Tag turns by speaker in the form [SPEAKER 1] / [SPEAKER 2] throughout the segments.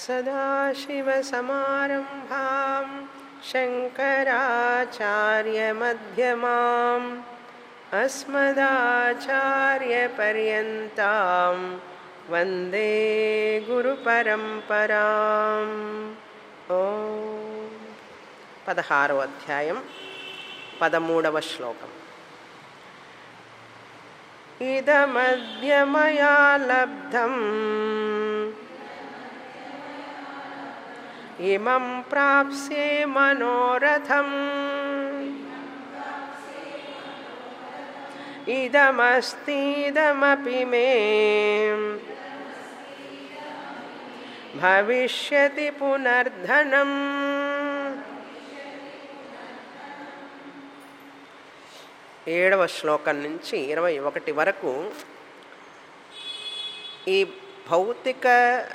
[SPEAKER 1] सदाशिवसमारम्भां शङ्कराचार्यमध्यमाम् अस्मदाचार्यपर्यन्तां वन्दे गुरुपरम्पराम् ఓ పదహారవ అధ్యాయం పదమూడవ శ్లోకం ఇదమద్య మయా లబ్ధం ఇమం ప్రాప్స్యే మనోరథం ఇదమస్తిదమపి మే భవిష్యతి పునర్ధనం ఏడవ శ్లోకం నుంచి ఇరవై ఒకటి వరకు ఈ భౌతిక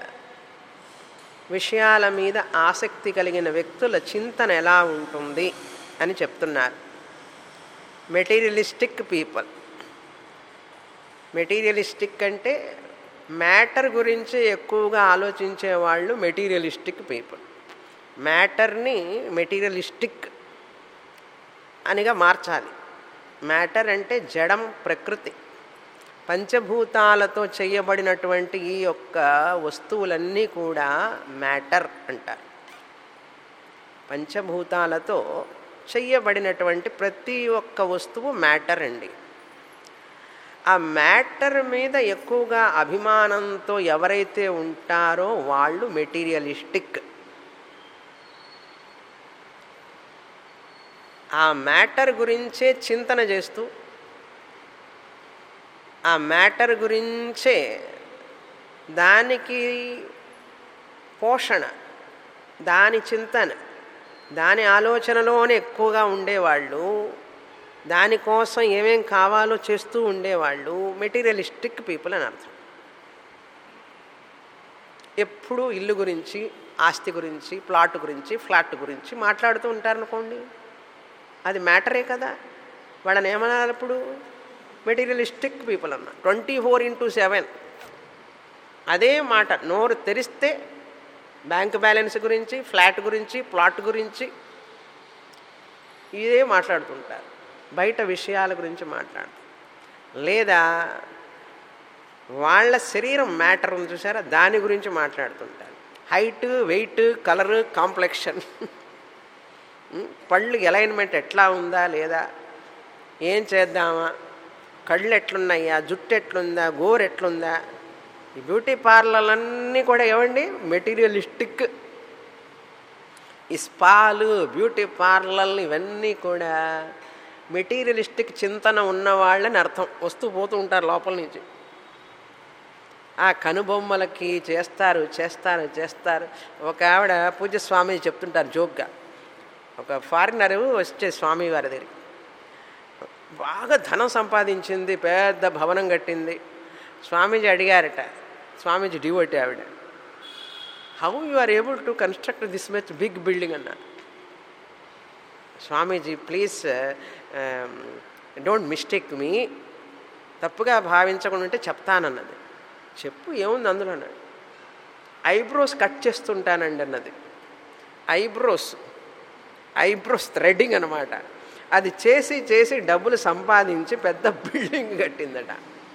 [SPEAKER 1] విషయాల మీద ఆసక్తి కలిగిన వ్యక్తుల చింతన ఎలా ఉంటుంది అని చెప్తున్నారు మెటీరియలిస్టిక్ పీపుల్ మెటీరియలిస్టిక్ అంటే మ్యాటర్ గురించి ఎక్కువగా ఆలోచించే వాళ్ళు మెటీరియలిస్టిక్ పీపుల్ మ్యాటర్ని మెటీరియలిస్టిక్ అనిగా మార్చాలి మ్యాటర్ అంటే జడం ప్రకృతి పంచభూతాలతో చేయబడినటువంటి ఈ యొక్క వస్తువులన్నీ కూడా మ్యాటర్ అంటారు పంచభూతాలతో చెయ్యబడినటువంటి ప్రతి ఒక్క వస్తువు మ్యాటర్ అండి ఆ మ్యాటర్ మీద ఎక్కువగా అభిమానంతో ఎవరైతే ఉంటారో వాళ్ళు మెటీరియలిస్టిక్ ఆ మ్యాటర్ గురించే చింతన చేస్తూ ఆ మ్యాటర్ గురించే దానికి పోషణ దాని చింతన దాని ఆలోచనలోనే ఎక్కువగా ఉండేవాళ్ళు దానికోసం ఏమేం కావాలో చేస్తూ ఉండేవాళ్ళు మెటీరియలిస్టిక్ పీపుల్ అని అర్థం ఎప్పుడు ఇల్లు గురించి ఆస్తి గురించి ప్లాట్ గురించి ఫ్లాట్ గురించి మాట్లాడుతూ ఉంటారనుకోండి అది మ్యాటరే కదా వాళ్ళని ఏమన్నారు ఇప్పుడు మెటీరియలిస్టిక్ పీపుల్ అన్న ట్వంటీ ఫోర్ ఇంటూ సెవెన్ అదే మాట నోరు తెరిస్తే బ్యాంక్ బ్యాలెన్స్ గురించి ఫ్లాట్ గురించి ప్లాట్ గురించి ఇదే మాట్లాడుతుంటారు బయట విషయాల గురించి మాట్లాడుతారు లేదా వాళ్ళ శరీరం మ్యాటర్ ఉంది చూసారా దాని గురించి మాట్లాడుతుంటారు హైట్ వెయిట్ కలర్ కాంప్లెక్షన్ పళ్ళు అలైన్మెంట్ ఎట్లా ఉందా లేదా ఏం చేద్దామా కళ్ళు ఎట్లున్నాయా జుట్టు ఎట్లుందా గోరు ఎట్లుందా ఈ బ్యూటీ పార్లర్లన్నీ కూడా ఏమండి మెటీరియలిస్టిక్ ఈ స్పాలు బ్యూటీ పార్లర్లు ఇవన్నీ కూడా మెటీరియలిస్టిక్ చింతన ఉన్నవాళ్ళని అర్థం వస్తూ పోతూ ఉంటారు లోపల నుంచి ఆ కనుబొమ్మలకి చేస్తారు చేస్తారు చేస్తారు ఒక ఆవిడ పూజ్య స్వామి చెప్తుంటారు జోక్గా ఒక ఫారినర్ వచ్చే స్వామి వారి దగ్గరికి బాగా ధనం సంపాదించింది పెద్ద భవనం కట్టింది స్వామీజీ అడిగారట స్వామీజీ డివోటి ఆవిడ how you are able to construct this much big building అన్నారు స్వామీజీ ప్లీజ్ డోంట్ మిస్టేక్ మీ తప్పుగా భావించకుండా ఉంటే చెప్తానన్నది చెప్పు ఏముంది అందులో అన్నాడు ఐబ్రోస్ కట్ చేస్తుంటానండి అన్నది ఐబ్రోస్ ఐబ్రోస్ థ్రెడ్డింగ్ అనమాట అది చేసి చేసి డబ్బులు సంపాదించి పెద్ద బిల్డింగ్ కట్టిందట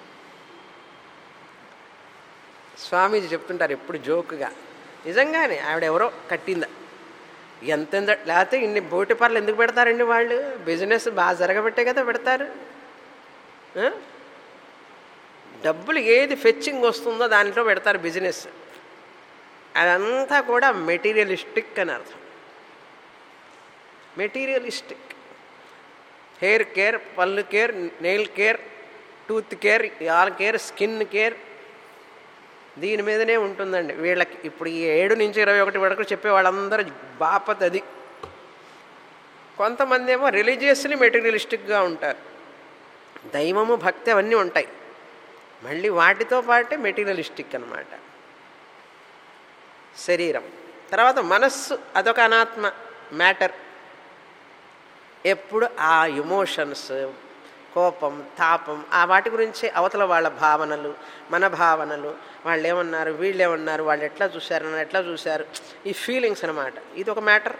[SPEAKER 1] స్వామీజీ చెప్తుంటారు ఎప్పుడు జోకుగా నిజంగానే ఆవిడ ఎవరో కట్టిందా ఎంతెంత లేకపోతే ఇన్ని బోటి పర్లు ఎందుకు పెడతారండి వాళ్ళు బిజినెస్ బాగా జరగబట్టే కదా పెడతారు డబ్బులు ఏది ఫెచ్చింగ్ వస్తుందో దాంట్లో పెడతారు బిజినెస్ అదంతా కూడా మెటీరియలిస్టిక్ అని అర్థం మెటీరియలిస్టిక్ హెయిర్ కేర్ పళ్ళు care nail care tooth care all care skin care దీని మీదనే ఉంటుందండి వీళ్ళకి ఇప్పుడు ఈ ఏడు నుంచి ఇరవై ఒకటి వరకు చెప్పే వాళ్ళందరూ బాపత్ అది కొంతమంది ఏమో రిలీజియస్లీ మెటీరియలిస్టిక్గా ఉంటారు దైవము భక్తి అవన్నీ ఉంటాయి మళ్ళీ వాటితో పాటే మెటీరియలిస్టిక్ అనమాట శరీరం తర్వాత మనస్సు అదొక అనాత్మ మ్యాటర్ ఎప్పుడు ఆ ఎమోషన్స్ కోపం తాపం ఆ వాటి గురించి అవతల వాళ్ళ భావనలు మన భావనలు వాళ్ళు ఏమన్నారు వీళ్ళు ఏమన్నారు వాళ్ళు ఎట్లా చూశారు నన్ను ఎట్లా చూశారు ఈ ఫీలింగ్స్ అనమాట ఇది ఒక మ్యాటర్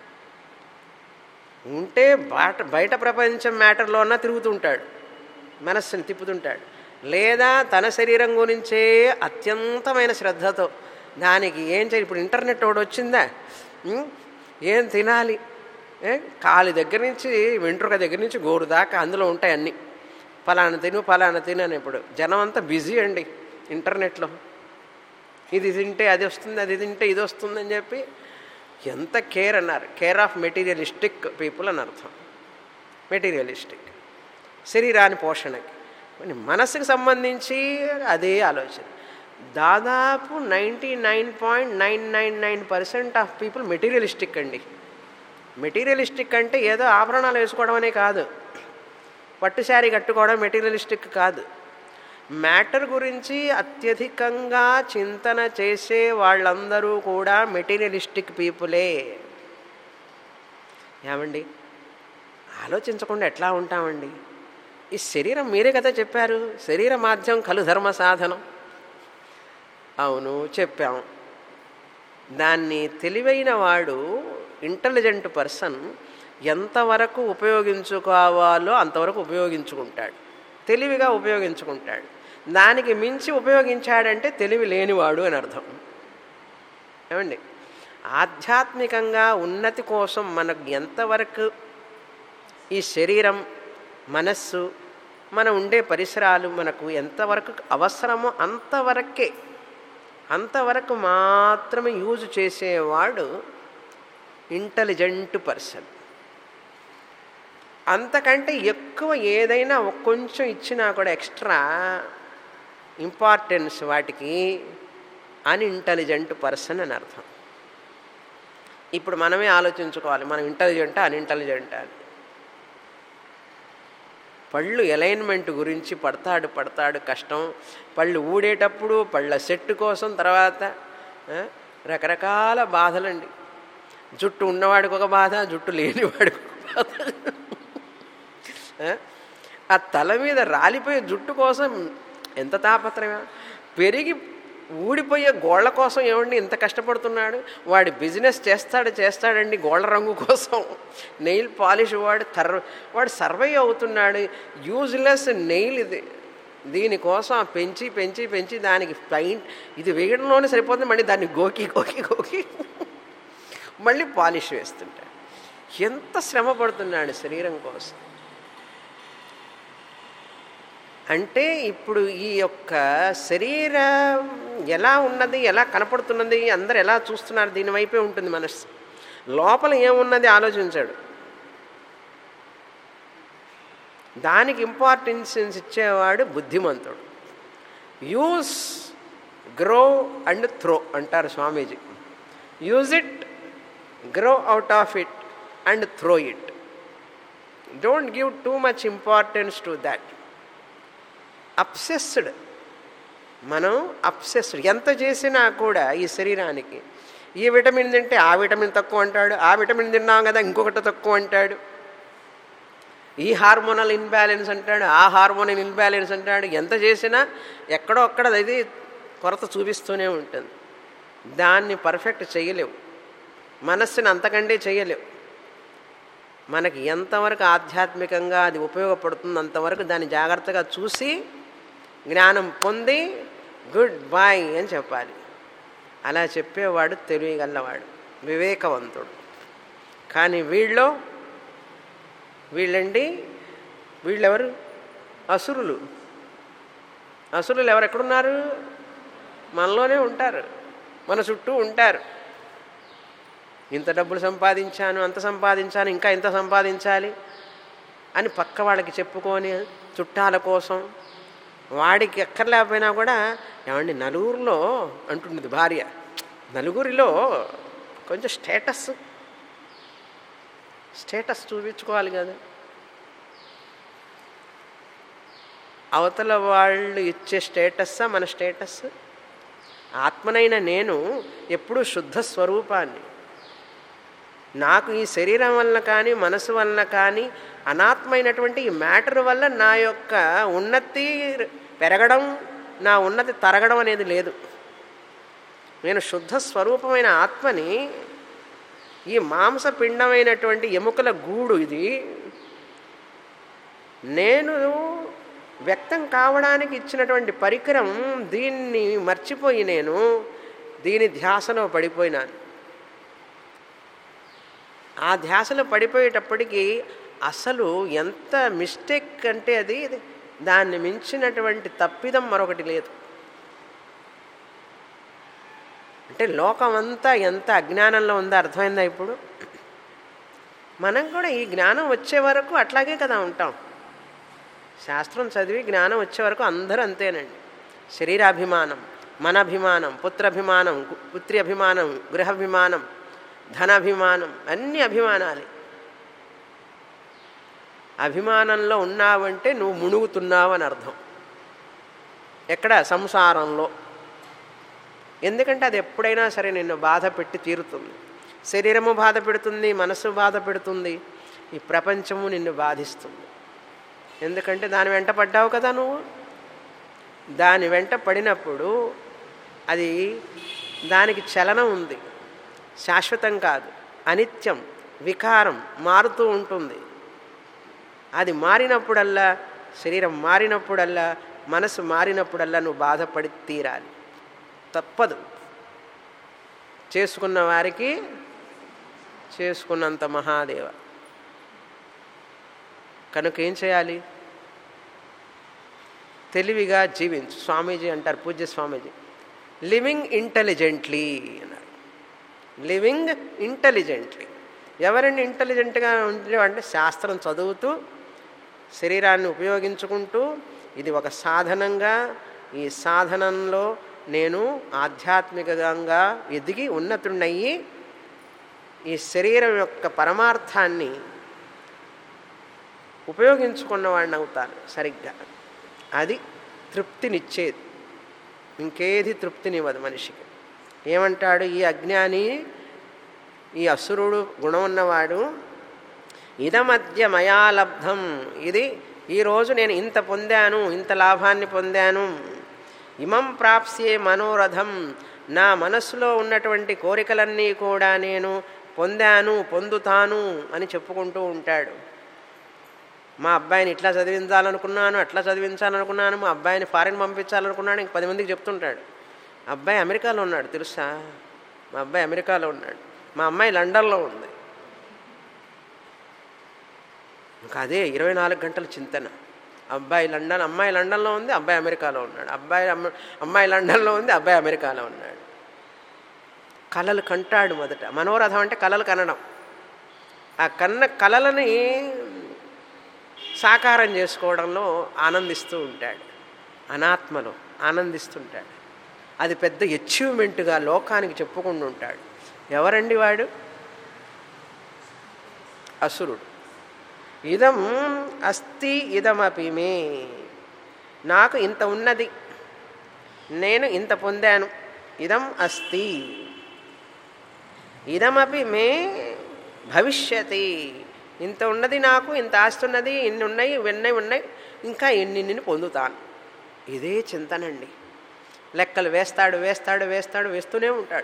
[SPEAKER 1] ఉంటే బాట బయట ప్రపంచం మ్యాటర్లోన తిరుగుతుంటాడు మనస్సుని తిప్పుతుంటాడు లేదా తన శరీరం గురించే అత్యంతమైన శ్రద్ధతో దానికి ఏం చేయాలి ఇప్పుడు ఇంటర్నెట్ ఒకటి వచ్చిందా ఉం? ఏం తినాలి ఏ? కాలి దగ్గర నుంచి వెంట్రుక దగ్గర నుంచి గోరు దాకా అందులో ఉంటాయి అన్నీ ఫలానా తిను ఫలానా తిను అని ఇప్పుడు జనం అంతా బిజీ అండి ఇంటర్నెట్లో ఇది తింటే అది వస్తుంది అది తింటే ఇది వస్తుంది అని చెప్పి ఎంత కేర్ అన్నారు కేర్ ఆఫ్ మెటీరియలిస్టిక్ పీపుల్ అని అర్థం మెటీరియలిస్టిక్ శరీరాన్ని పోషణకి కానీ మనసుకు సంబంధించి అదే ఆలోచన దాదాపు ninety nine point nine nine nine percent of people materialistic అండి మెటీరియలిస్టిక్ అంటే ఏదో ఆభరణాలు వేసుకోవడం అనే కాదు పట్టు శారీ కట్టుకోవడం మెటీరియలిస్టిక్ కాదు మ్యాటర్ గురించి అత్యధికంగా చింతన చేసే వాళ్ళందరూ కూడా మెటీరియలిస్టిక్ పీపులే ఏమండి ఆలోచించకుండా ఎట్లా ఉంటామండి ఈ శరీరం మీరే కదా చెప్పారు శరీర మాధ్యం కలు ధర్మ సాధనం అవును చెప్పాం దాన్ని తెలివైన వాడు ఇంటెలిజెంట్ పర్సన్ ఎంతవరకు ఉపయోగించుకోవాలో అంతవరకు ఉపయోగించుకుంటాడు తెలివిగా ఉపయోగించుకుంటాడు దానికి మించి ఉపయోగించాడంటే తెలివి లేనివాడు అని అర్థం ఏమండి ఆధ్యాత్మికంగా ఉన్నతి కోసం మనకు ఎంతవరకు ఈ శరీరం మనస్సు మనం ఉండే పరిసరాలు మనకు ఎంతవరకు అవసరమో అంతవరకే అంతవరకు మాత్రమే యూజ్ చేసేవాడు ఇంటెలిజెంట్ పర్సన్ అంతకంటే ఎక్కువ ఏదైనా ఒక కొంచెం ఇచ్చినా కూడా ఎక్స్ట్రా ఇంపార్టెన్స్ వాటికి అన్ఇంటెలిజెంట్ పర్సన్ అని అర్థం ఇప్పుడు మనమే ఆలోచించుకోవాలి మనం ఇంటెలిజెంటా అన్ఇంటెలిజెంటా అని పళ్ళు అలైన్మెంట్ గురించి పడతాడు పడతాడు కష్టం పళ్ళు ఊడేటప్పుడు పళ్ళ సెట్ కోసం తర్వాత ఆ, రకరకాల బాధలండి జుట్టు ఉన్నవాడికి ఒక బాధ జుట్టు లేనివాడికి ఒక బాధ ఆ, ఆ తల మీద రాలిపోయే జుట్టు కోసం ఎంత తాపత్రయమా పెరిగి ఊడిపోయే గోళ్ళ కోసం ఏమండి ఇంత కష్టపడుతున్నాడు వాడి బిజినెస్ చేస్తాడు చేస్తాడండి గోళ్ళ రంగు కోసం నెయిల్ పాలిష్ వాడు కర్ వాడు సర్వై అవుతున్నాడు యూజ్లెస్ నెయిల్ ఇది దీనికోసం ఆ పెంచి పెంచి పెంచి దానికి పెయింట్ ఇది వేయడంలోనే సరిపోతుంది మళ్ళీ దాన్ని గోకి గోకి గోకి మళ్ళీ పాలిష్ వేస్తుంటాడు ఎంత శ్రమ పడుతున్నాడు శరీరం కోసం అంటే ఇప్పుడు ఈ యొక్క శరీరం ఎలా ఉన్నది ఎలా కనపడుతున్నది అందరు ఎలా చూస్తున్నారు దీని వైపే ఉంటుంది మనస్సు లోపల ఏమున్నది ఆలోచించాడు దానికి ఇంపార్టెన్స్ ఇచ్చేవాడు బుద్ధిమంతుడు యూస్ గ్రో అండ్ త్రో అంటారు Swamiji use it grow out of it and throw it don't give too much importance to that obsessed మనం అప్సెస్డ్ ఎంత చేసినా కూడా ఈ శరీరానికి ఈ విటమిన్ తింటే ఆ విటమిన్ తక్కువ అంటాడు ఆ విటమిన్ తిన్నాం కదా ఇంకొకటి తక్కువ అంటాడు ఈ హార్మోనల్ ఇన్బ్యాలెన్స్ అంటాడు ఆ హార్మోనల్ ఇన్బ్యాలెన్స్ అంటాడు ఎంత చేసినా ఎక్కడో అక్కడ అది కొరత చూపిస్తూనే ఉంటుంది దాన్ని పర్ఫెక్ట్ చేయలేవు మనస్సుని అంతకంటే చేయలేవు మనకి ఎంతవరకు ఆధ్యాత్మికంగా అది ఉపయోగపడుతుంది అంతవరకు దాన్ని జాగ్రత్తగా చూసి జ్ఞానం పొంది గుడ్ బాయ్ అని చెప్పాలి అలా చెప్పేవాడు తెలియగలవాడు వివేకవంతుడు కానీ వీళ్ళు వీళ్ళండి వీళ్ళెవరు అసురులు అసురులు ఎవరు ఎక్కడున్నారు మనలోనే ఉంటారు మన చుట్టూ ఉంటారు ఇంత డబ్బులు సంపాదించాను అంత సంపాదించాను ఇంకా ఇంత సంపాదించాలి అని పక్క వాళ్ళకి చెప్పుకొని చుట్టాల కోసం వాడికి ఎక్కర్లేకపోయినా కూడా ఏమండి నలుగురిలో అంటుంది భార్య నలుగురిలో కొంచెం స్టేటస్ స్టేటస్ చూపించుకోవాలి కదా అవతల వాళ్ళు ఇచ్చే స్టేటస్సా మన స్టేటస్ ఆత్మనైన నేను ఎప్పుడూ శుద్ధ స్వరూపాన్ని నాకు ఈ శరీరం వలన కానీ మనసు వలన కానీ అనాత్మైనటువంటి ఈ మ్యాటర్ వల్ల నా యొక్క ఉన్నతి పెరగడం నా ఉన్నతి తరగడం అనేది లేదు నేను శుద్ధ స్వరూపమైన ఆత్మని ఈ మాంసపిండమైనటువంటి ఎముకల గూడు ఇది నేను వ్యక్తం కావడానికి ఇచ్చినటువంటి పరికరం దీన్ని మర్చిపోయి నేను దీని ధ్యాసలో పడిపోయినాను ఆ ధ్యాసలో పడిపోయేటప్పటికీ అసలు ఎంత మిస్టేక్ అంటే అది దాన్ని మించినటువంటి తప్పిదం మరొకటి లేదు అంటే లోకమంతా ఎంత అజ్ఞానంలో ఉందో అర్థమైందా ఇప్పుడు మనం కూడా ఈ జ్ఞానం వచ్చే వరకు అట్లాగే కదా ఉంటాం శాస్త్రం చదివి జ్ఞానం వచ్చే వరకు అందరూ అంతేనండి శరీరాభిమానం మనభిమానం పుత్రాభిమానం పుత్రి అభిమానం గృహాభిమానం ధనాభిమానం అన్ని అభిమానాలే అభిమానంలో ఉన్నావంటే నువ్వు మునుగుతున్నావు అని అర్థం ఎక్కడ సంసారంలో ఎందుకంటే అది ఎప్పుడైనా సరే నిన్ను బాధ పెట్టి తీరుతుంది శరీరము బాధ పెడుతుంది మనసు బాధ పెడుతుంది ఈ ప్రపంచము నిన్ను బాధిస్తుంది ఎందుకంటే దాని వెంట పడ్డావు కదా నువ్వు దాని వెంట పడినప్పుడు అది దానికి చలనం ఉంది శాశ్వతం కాదు అనిత్యం వికారం మారుతూ ఉంటుంది అది మారినప్పుడల్లా శరీరం మారినప్పుడల్లా మనసు మారినప్పుడల్లా నువ్వు బాధపడి తీరాలి తప్పదు చేసుకున్న వారికి చేసుకున్నంత మహాదేవ కనుక ఏం చేయాలి తెలివిగా జీవించు స్వామీజీ అంటారు పూజ్య స్వామీజీ లివింగ్ ఇంటెలిజెంట్లీ అన్నారు లివింగ్ ఇంటెలిజెంట్లీ ఎవరండి ఇంటెలిజెంట్గా ఉంటే అంటే శాస్త్రం చదువుతూ శరీరాన్ని ఉపయోగించుకుంటూ ఇది ఒక సాధనంగా ఈ సాధనంలో నేను ఆధ్యాత్మికంగా ఎదిగి ఉన్నతున్నయ్యి ఈ శరీరం యొక్క పరమార్థాన్ని ఉపయోగించుకున్నవాడిని అవుతాను సరిగ్గా అది తృప్తినిచ్చేది ఇంకేది తృప్తినివ్వదు మనిషికి ఏమంటాడు ఈ అజ్ఞాని ఈ అసురుడు గుణం ఉన్నవాడు ఇదమధ్య మయా లబ్ధం ఇది ఈరోజు నేను ఇంత పొందాను ఇంత లాభాన్ని పొందాను ఇమం ప్రాప్స్యే మనోరథం నా మనస్సులో ఉన్నటువంటి కోరికలన్నీ కూడా నేను పొందాను పొందుతాను అని చెప్పుకుంటూ ఉంటాడు మా అబ్బాయిని ఇట్లా చదివించాలనుకున్నాను అట్లా చదివించాలనుకున్నాను మా అబ్బాయిని ఫారిన్ పంపించాలనుకున్నాను ఇంక పది మందికి చెప్తుంటాడు అబ్బాయి అమెరికాలో ఉన్నాడు తెలుసా మా అబ్బాయి అమెరికాలో ఉన్నాడు మా అమ్మాయి లండన్లో ఉంది ఇంకా అదే ఇరవై నాలుగు గంటల చింతన అబ్బాయి లండన్ అమ్మాయి లండన్లో ఉంది అబ్బాయి అమెరికాలో ఉన్నాడు అబ్బాయి అమ్మ- అమ్మాయి లండన్లో ఉంది అబ్బాయి అమెరికాలో ఉన్నాడు కళలు కంటాడు మొదట మనోరథం అంటే కళలు కనడం ఆ కన్న కళలని సాకారం చేసుకోవడంలో ఆనందిస్తూ ఉంటాడు అనాత్మలో ఆనందిస్తుంటాడు అది పెద్ద అచీవ్మెంట్గా లోకానికి చెప్పుకుంటూ ఉంటాడు ఎవరండి వాడు అసురుడు ఇదం అస్తి ఇదమపి మే నాకు ఇంత ఉన్నది నేను ఇంత పొందాను ఇదం అస్తి ఇదమపి మే భవిష్యతి ఇంత ఉన్నది నాకు ఇంత ఆస్తి ఉన్నది ఇన్ని ఉన్నాయి ఇవన్నీ ఉన్నాయి ఇంకా ఎన్నిన్ని పొందుతాను ఇదే చింతనండి లెక్కలు వేస్తాడు వేస్తాడు వేస్తాడు వేస్తూనే ఉంటాడు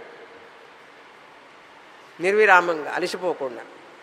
[SPEAKER 1] నిర్విరామంగా అలసిపోకుండా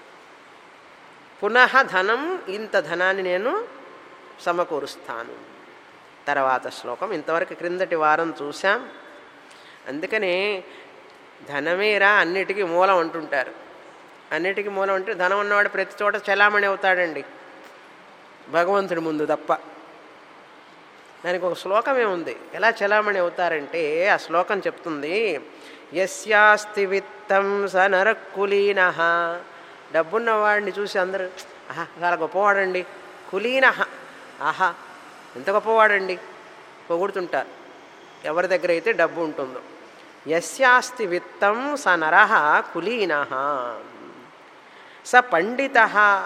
[SPEAKER 1] పునః ధనం ఇంత ధనాన్ని నేను సమకూరుస్తాను తర్వాత శ్లోకం ఇంతవరకు క్రిందటి వారం చూసాం అందుకనే ధనమేరా అన్నిటికీ మూలం అంటుంటారు అన్నిటికీ మూలం అంటే ధనం ఉన్నవాడు ప్రతి చోట చలామణి అవుతాడండి భగవంతుడి ముందు తప్ప దానికి ఒక శ్లోకమే ఉంది ఎలా చలామణి అవుతారంటే ఆ శ్లోకం చెప్తుంది యస్యాస్తి విత్తం స నరకులీన డబ్బున్న వాడిని చూసి అందరూ ఆహా చాలా గొప్పవాడండి కులీన ఆహా ఎంత గొప్పవాడండి పొగుడుతుంటారు ఎవరి దగ్గర అయితే డబ్బు ఉంటుందో యస్యాస్తి విత్తం స నర కులీన స పండిత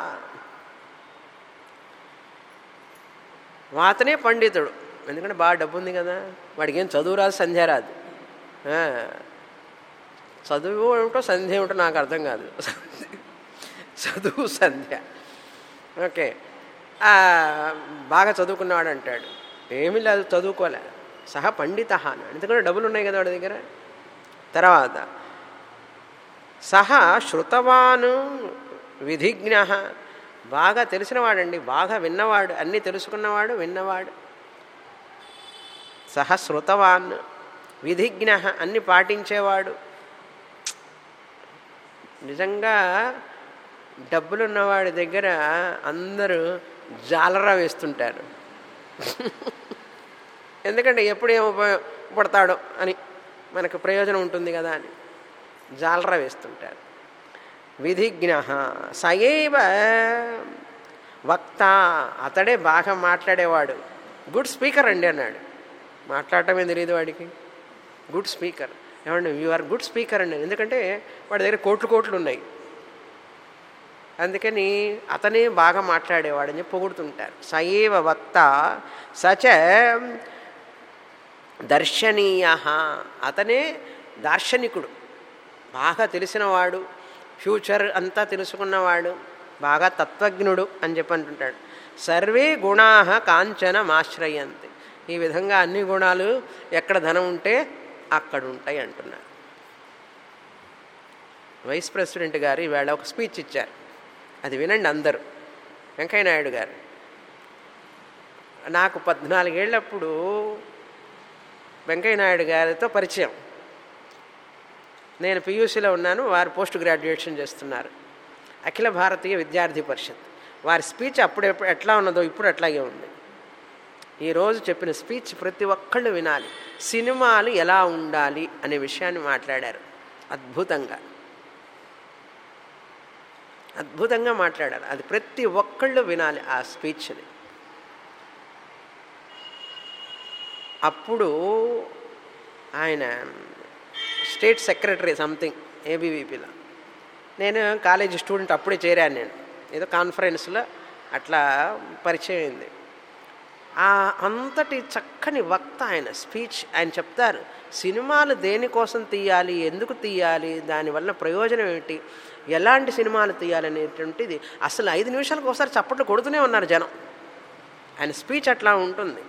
[SPEAKER 1] వాతనే పండితుడు ఎందుకంటే బాగా డబ్బు ఉంది కదా వాడికి ఏం చదువు రాదు సంధ్య రాదు ఆ, చదువు ఏమిటో సంధ్య ఏమిటో నాకు అర్థం కాదు చదువు సంధ్య ఓకే ఆ, బాగా చదువుకున్నవాడు అంటాడు ఏమీ లేదు చదువుకోలే సహ పండిత అన్నాడు ఎందుకంటే డబ్బులు ఉన్నాయి కదా వాడి దగ్గర తర్వాత సహా శృతవాను విధిజ్ఞ బాగా తెలిసినవాడండి బాగా విన్నవాడు అన్నీ తెలుసుకున్నవాడు విన్నవాడు సహ శృతవాన్ విధిజ్ఞ అన్ని పాటించేవాడు నిజంగా డబ్బులున్నవాడి దగ్గర అందరూ జాలరా వేస్తుంటారు ఎందుకంటే ఎప్పుడు ఏం ఉపయోగపడతాడో అని మనకు ప్రయోజనం ఉంటుంది కదా అని జాలరా వేస్తుంటారు విధిజ్ఞ సయైవ వక్త అతడే బాగా మాట్లాడేవాడు గుడ్ స్పీకర్ అండి అన్నాడు మాట్లాడటమే తెలియదు వాడికి గుడ్ స్పీకర్ ఏమండి యు ఆర్ గుడ్ స్పీకర్ అండి ఎందుకంటే వాడి దగ్గర కోట్లు కోట్లు ఉన్నాయి అందుకని అతనే బాగా మాట్లాడేవాడని చెప్పి పొగుడుతుంటారు సయేవ వక్త సచ దర్శనీయ అతనే దార్శనికుడు బాగా తెలిసినవాడు ఫ్యూచర్ అంతా తెలుసుకున్నవాడు బాగా తత్వజ్ఞుడు అని చెప్పి అంటుంటాడు సర్వే గుణా కాంచన మాశ్రయంతి ఈ విధంగా అన్ని గుణాలు ఎక్కడ ధనం ఉంటే అక్కడ ఉంటాయి అంటున్నారు వైస్ ప్రెసిడెంట్ గారు ఈవేళ ఒక స్పీచ్ ఇచ్చారు అది వినండి అందరూ వెంకయ్యనాయుడు గారు నాకు పద్నాలుగేళ్ళప్పుడు వెంకయ్యనాయుడు గారితో పరిచయం నేను పియూసీలో ఉన్నాను వారు పోస్ట్ గ్రాడ్యుయేషన్ చేస్తున్నారు అఖిల భారతీయ విద్యార్థి పరిషత్ వారి స్పీచ్ అప్పుడు ఎప్పుడు ఎట్లా ఉన్నదో ఇప్పుడు అట్లాగే ఉంది ఈరోజు చెప్పిన స్పీచ్ ప్రతి ఒక్కళ్ళు వినాలి సినిమాలు ఎలా ఉండాలి అనే విషయాన్ని మాట్లాడారు అద్భుతంగా అద్భుతంగా మాట్లాడారు అది ప్రతి ఒక్కళ్ళు వినాలి ఆ స్పీచ్ని అప్పుడు ఆయన స్టేట్ సెక్రటరీ సంథింగ్ ఏబీవీపీలో నేను కాలేజీ స్టూడెంట్ అప్పుడే చేరాను నేను ఏదో కాన్ఫరెన్స్లో అట్లా పరిచయం అయింది ఆ అంతటి చక్కని వక్త ఆయన స్పీచ్ ఆయన చెప్తారు సినిమాలు దేనికోసం తీయాలి ఎందుకు తీయాలి దానివల్ల ప్రయోజనం ఏమిటి ఎలాంటి సినిమాలు తీయాలనేటువంటిది అసలు ఐదు నిమిషాలకు ఒకసారి చప్పట్లు కొడుతూనే ఉన్నారు జనం ఆయన స్పీచ్ అట్లా ఉంటుంది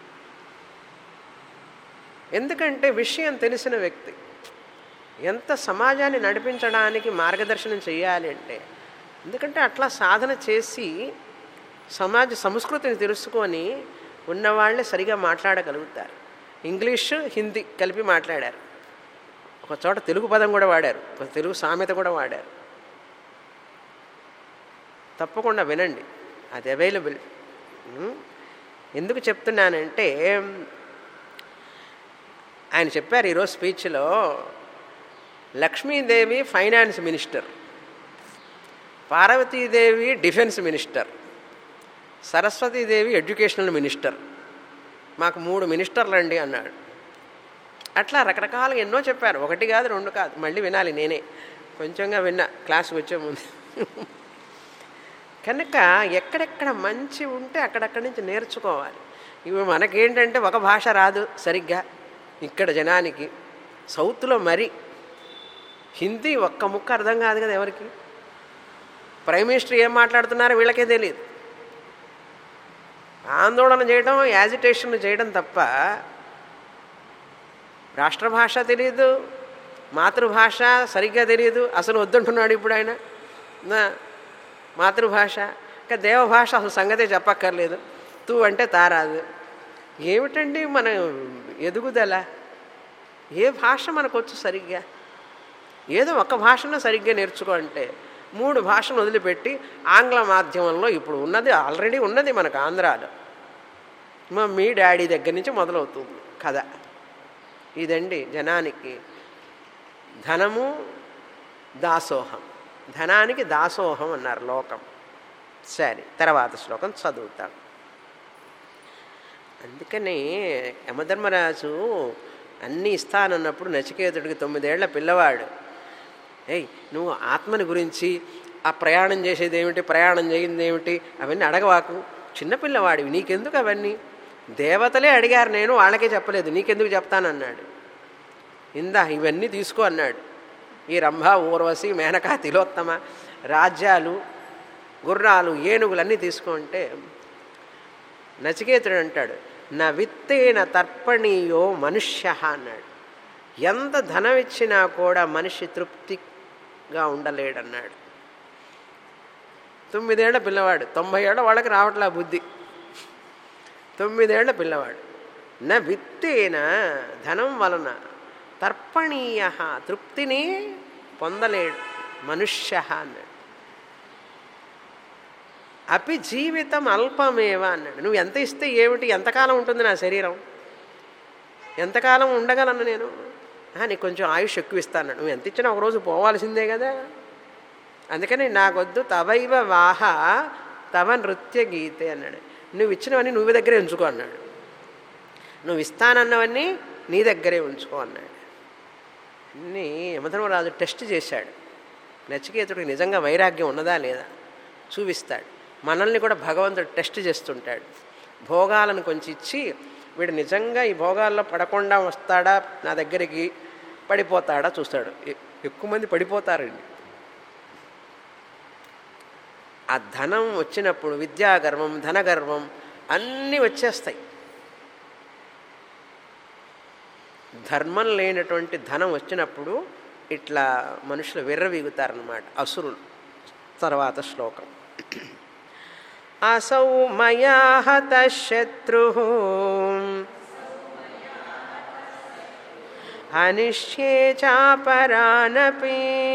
[SPEAKER 1] ఎందుకంటే విషయం తెలిసిన వ్యక్తి ఎంత సమాజాన్ని నడిపించడానికి మార్గదర్శనం చేయాలి అంటే ఎందుకంటే అట్లా సాధన చేసి సమాజ సంస్కృతిని తెలుసుకొని ఉన్నవాళ్ళే సరిగా మాట్లాడగలుగుతారు ఇంగ్లీష్ హిందీ కలిపి మాట్లాడారు ఒక చోట తెలుగు పదం కూడా వాడారు ఒక తెలుగు సామెత కూడా వాడారు తప్పకుండా వినండి అది అవైలబుల్ ఉం? ఎందుకు చెప్తున్నానంటే ఆయన చెప్పారు ఈరోజు స్పీచ్లో Lakshmidevi finance minister Parvatidevi defence minister Saraswatidevi educational minister మాకు మూడు మినిస్టర్లు అండి అన్నాడు అట్లా రకరకాలుగా ఎన్నో చెప్పారు ఒకటి కాదు రెండు కాదు మళ్ళీ వినాలి నేనే కొంచెంగా విన్నా క్లాస్కి వచ్చే ముందు కనుక ఎక్కడెక్కడ మంచి ఉంటే అక్కడక్కడి నుంచి నేర్చుకోవాలి ఇవి మనకేంటంటే ఒక భాష రాదు సరిగ్గా ఇక్కడ జనానికి సౌత్లో మరి హిందీ ఒక్క ముక్క అర్థం కాదు కదా ఎవరికి ప్రైమ్ మినిస్టర్ ఏం మాట్లాడుతున్నారో వీళ్ళకే తెలియదు ఆందోళన చేయడం యాజిటేషన్ చేయడం తప్ప రాష్ట్రభాష తెలియదు మాతృభాష సరిగ్గా తెలియదు అసలు వద్దంటున్నాడు ఇప్పుడు ఆయన నా మాతృభాష ఇంకా దేవభాష అసలు సంగతే చెప్పక్కర్లేదు తూ అంటే తారాదు ఏమిటండి మన ఎదుగుదల ఏ భాష మనకు వచ్చు సరిగ్గా ఏదో ఒక భాషను సరిగ్గా నేర్చుకో అంటే మూడు భాషను వదిలిపెట్టి ఆంగ్ల మాధ్యమంలో ఇప్పుడు ఉన్నది ఆల్రెడీ ఉన్నది మనకు ఆంధ్రాలో మా మీ డాడీ దగ్గర నుంచి మొదలవుతుంది కథ ఇదండి జనానికి ధనము దాసోహం ధనానికి దాసోహం అన్నారు లోకం సరే తర్వాత శ్లోకం చదువుతాం అందుకని యమధర్మరాజు అన్నీ ఇస్తానన్నప్పుడు నచికేతుడికి తొమ్మిదేళ్ల పిల్లవాడు ఏయ్ నువ్వు ఆత్మని గురించి ఆ ప్రయాణం చేసేది ఏమిటి ప్రయాణం చేయింది ఏమిటి అవన్నీ అడగవాకు చిన్నపిల్లవాడివి నీకెందుకు అవన్నీ దేవతలే అడిగారు నేను వాళ్ళకే చెప్పలేదు నీకెందుకు చెప్తానన్నాడు ఇందా ఇవన్నీ తీసుకో అన్నాడు ఈ రంభ ఊర్వశి మేనకా తిలోత్తమ రాజ్యాలు గుర్రాలు ఏనుగులన్నీ తీసుకుంటే నచికేతుడు అంటాడు నా విత్తేన తర్పణీయో మనుష్య అన్నాడు ఎంత ధనం ఇచ్చినా కూడా మనిషి తృప్తిగా ఉండలేడన్నాడు తొమ్మిదేళ్ల పిల్లవాడు తొంభై ఏళ్ళ వాళ్ళకి రావట్లే ఆ బుద్ధి తొమ్మిదేళ్ల పిల్లవాడు నా విత్తేన ధనం వలన తర్పణీయ తృప్తిని పొందలేడు మనుష్య అన్నాడు అపి జీవితం అల్పమేవ అన్నాడు నువ్వు ఎంత ఇస్తే ఏమిటి ఎంతకాలం ఉంటుంది నా శరీరం ఎంతకాలం ఉండగలను నేను "ఆ, నీకు కొంచెం ఆయుష్ ఎక్కువ ఇస్తాను నువ్వు ఎంత ఇచ్చినా ఒకరోజు పోవాల్సిందే కదా అందుకని నాకొద్దు తవైవ వాహ తవ నృత్య గీతే అన్నాడు నువ్వు ఇచ్చినవన్నీ నువ్వు దగ్గరే ఉంచుకో అన్నాడు నువ్వు ఇస్తానన్నవన్నీ నీ దగ్గరే ఉంచుకో అన్నాడు అన్నీ యమధర్మరాజు టెస్ట్ చేశాడు నచికేతుడికి నిజంగా వైరాగ్యం ఉన్నదా లేదా చూపిస్తాడు మనల్ని కూడా భగవంతుడు టెస్ట్ చేస్తుంటాడు భోగాలను కొంచెం ఇచ్చి వీడు నిజంగా ఈ భోగాల్లో పడకుండా వస్తాడా నా దగ్గరికి పడిపోతాడా చూస్తాడు ఎ- ఎక్కువ మంది పడిపోతారండి ఆ ధనం వచ్చినప్పుడు విద్యాగర్వం ధనగర్వం అన్నీ వచ్చేస్తాయి ధర్మం లేనటువంటి ధనం వచ్చినప్పుడు ఇట్లా మనుషులు విర్రవీగుతారనమాట అసురులు తర్వాత శ్లోకం అసౌ మయా హత శత్రు అనిష్యే చాపరానపి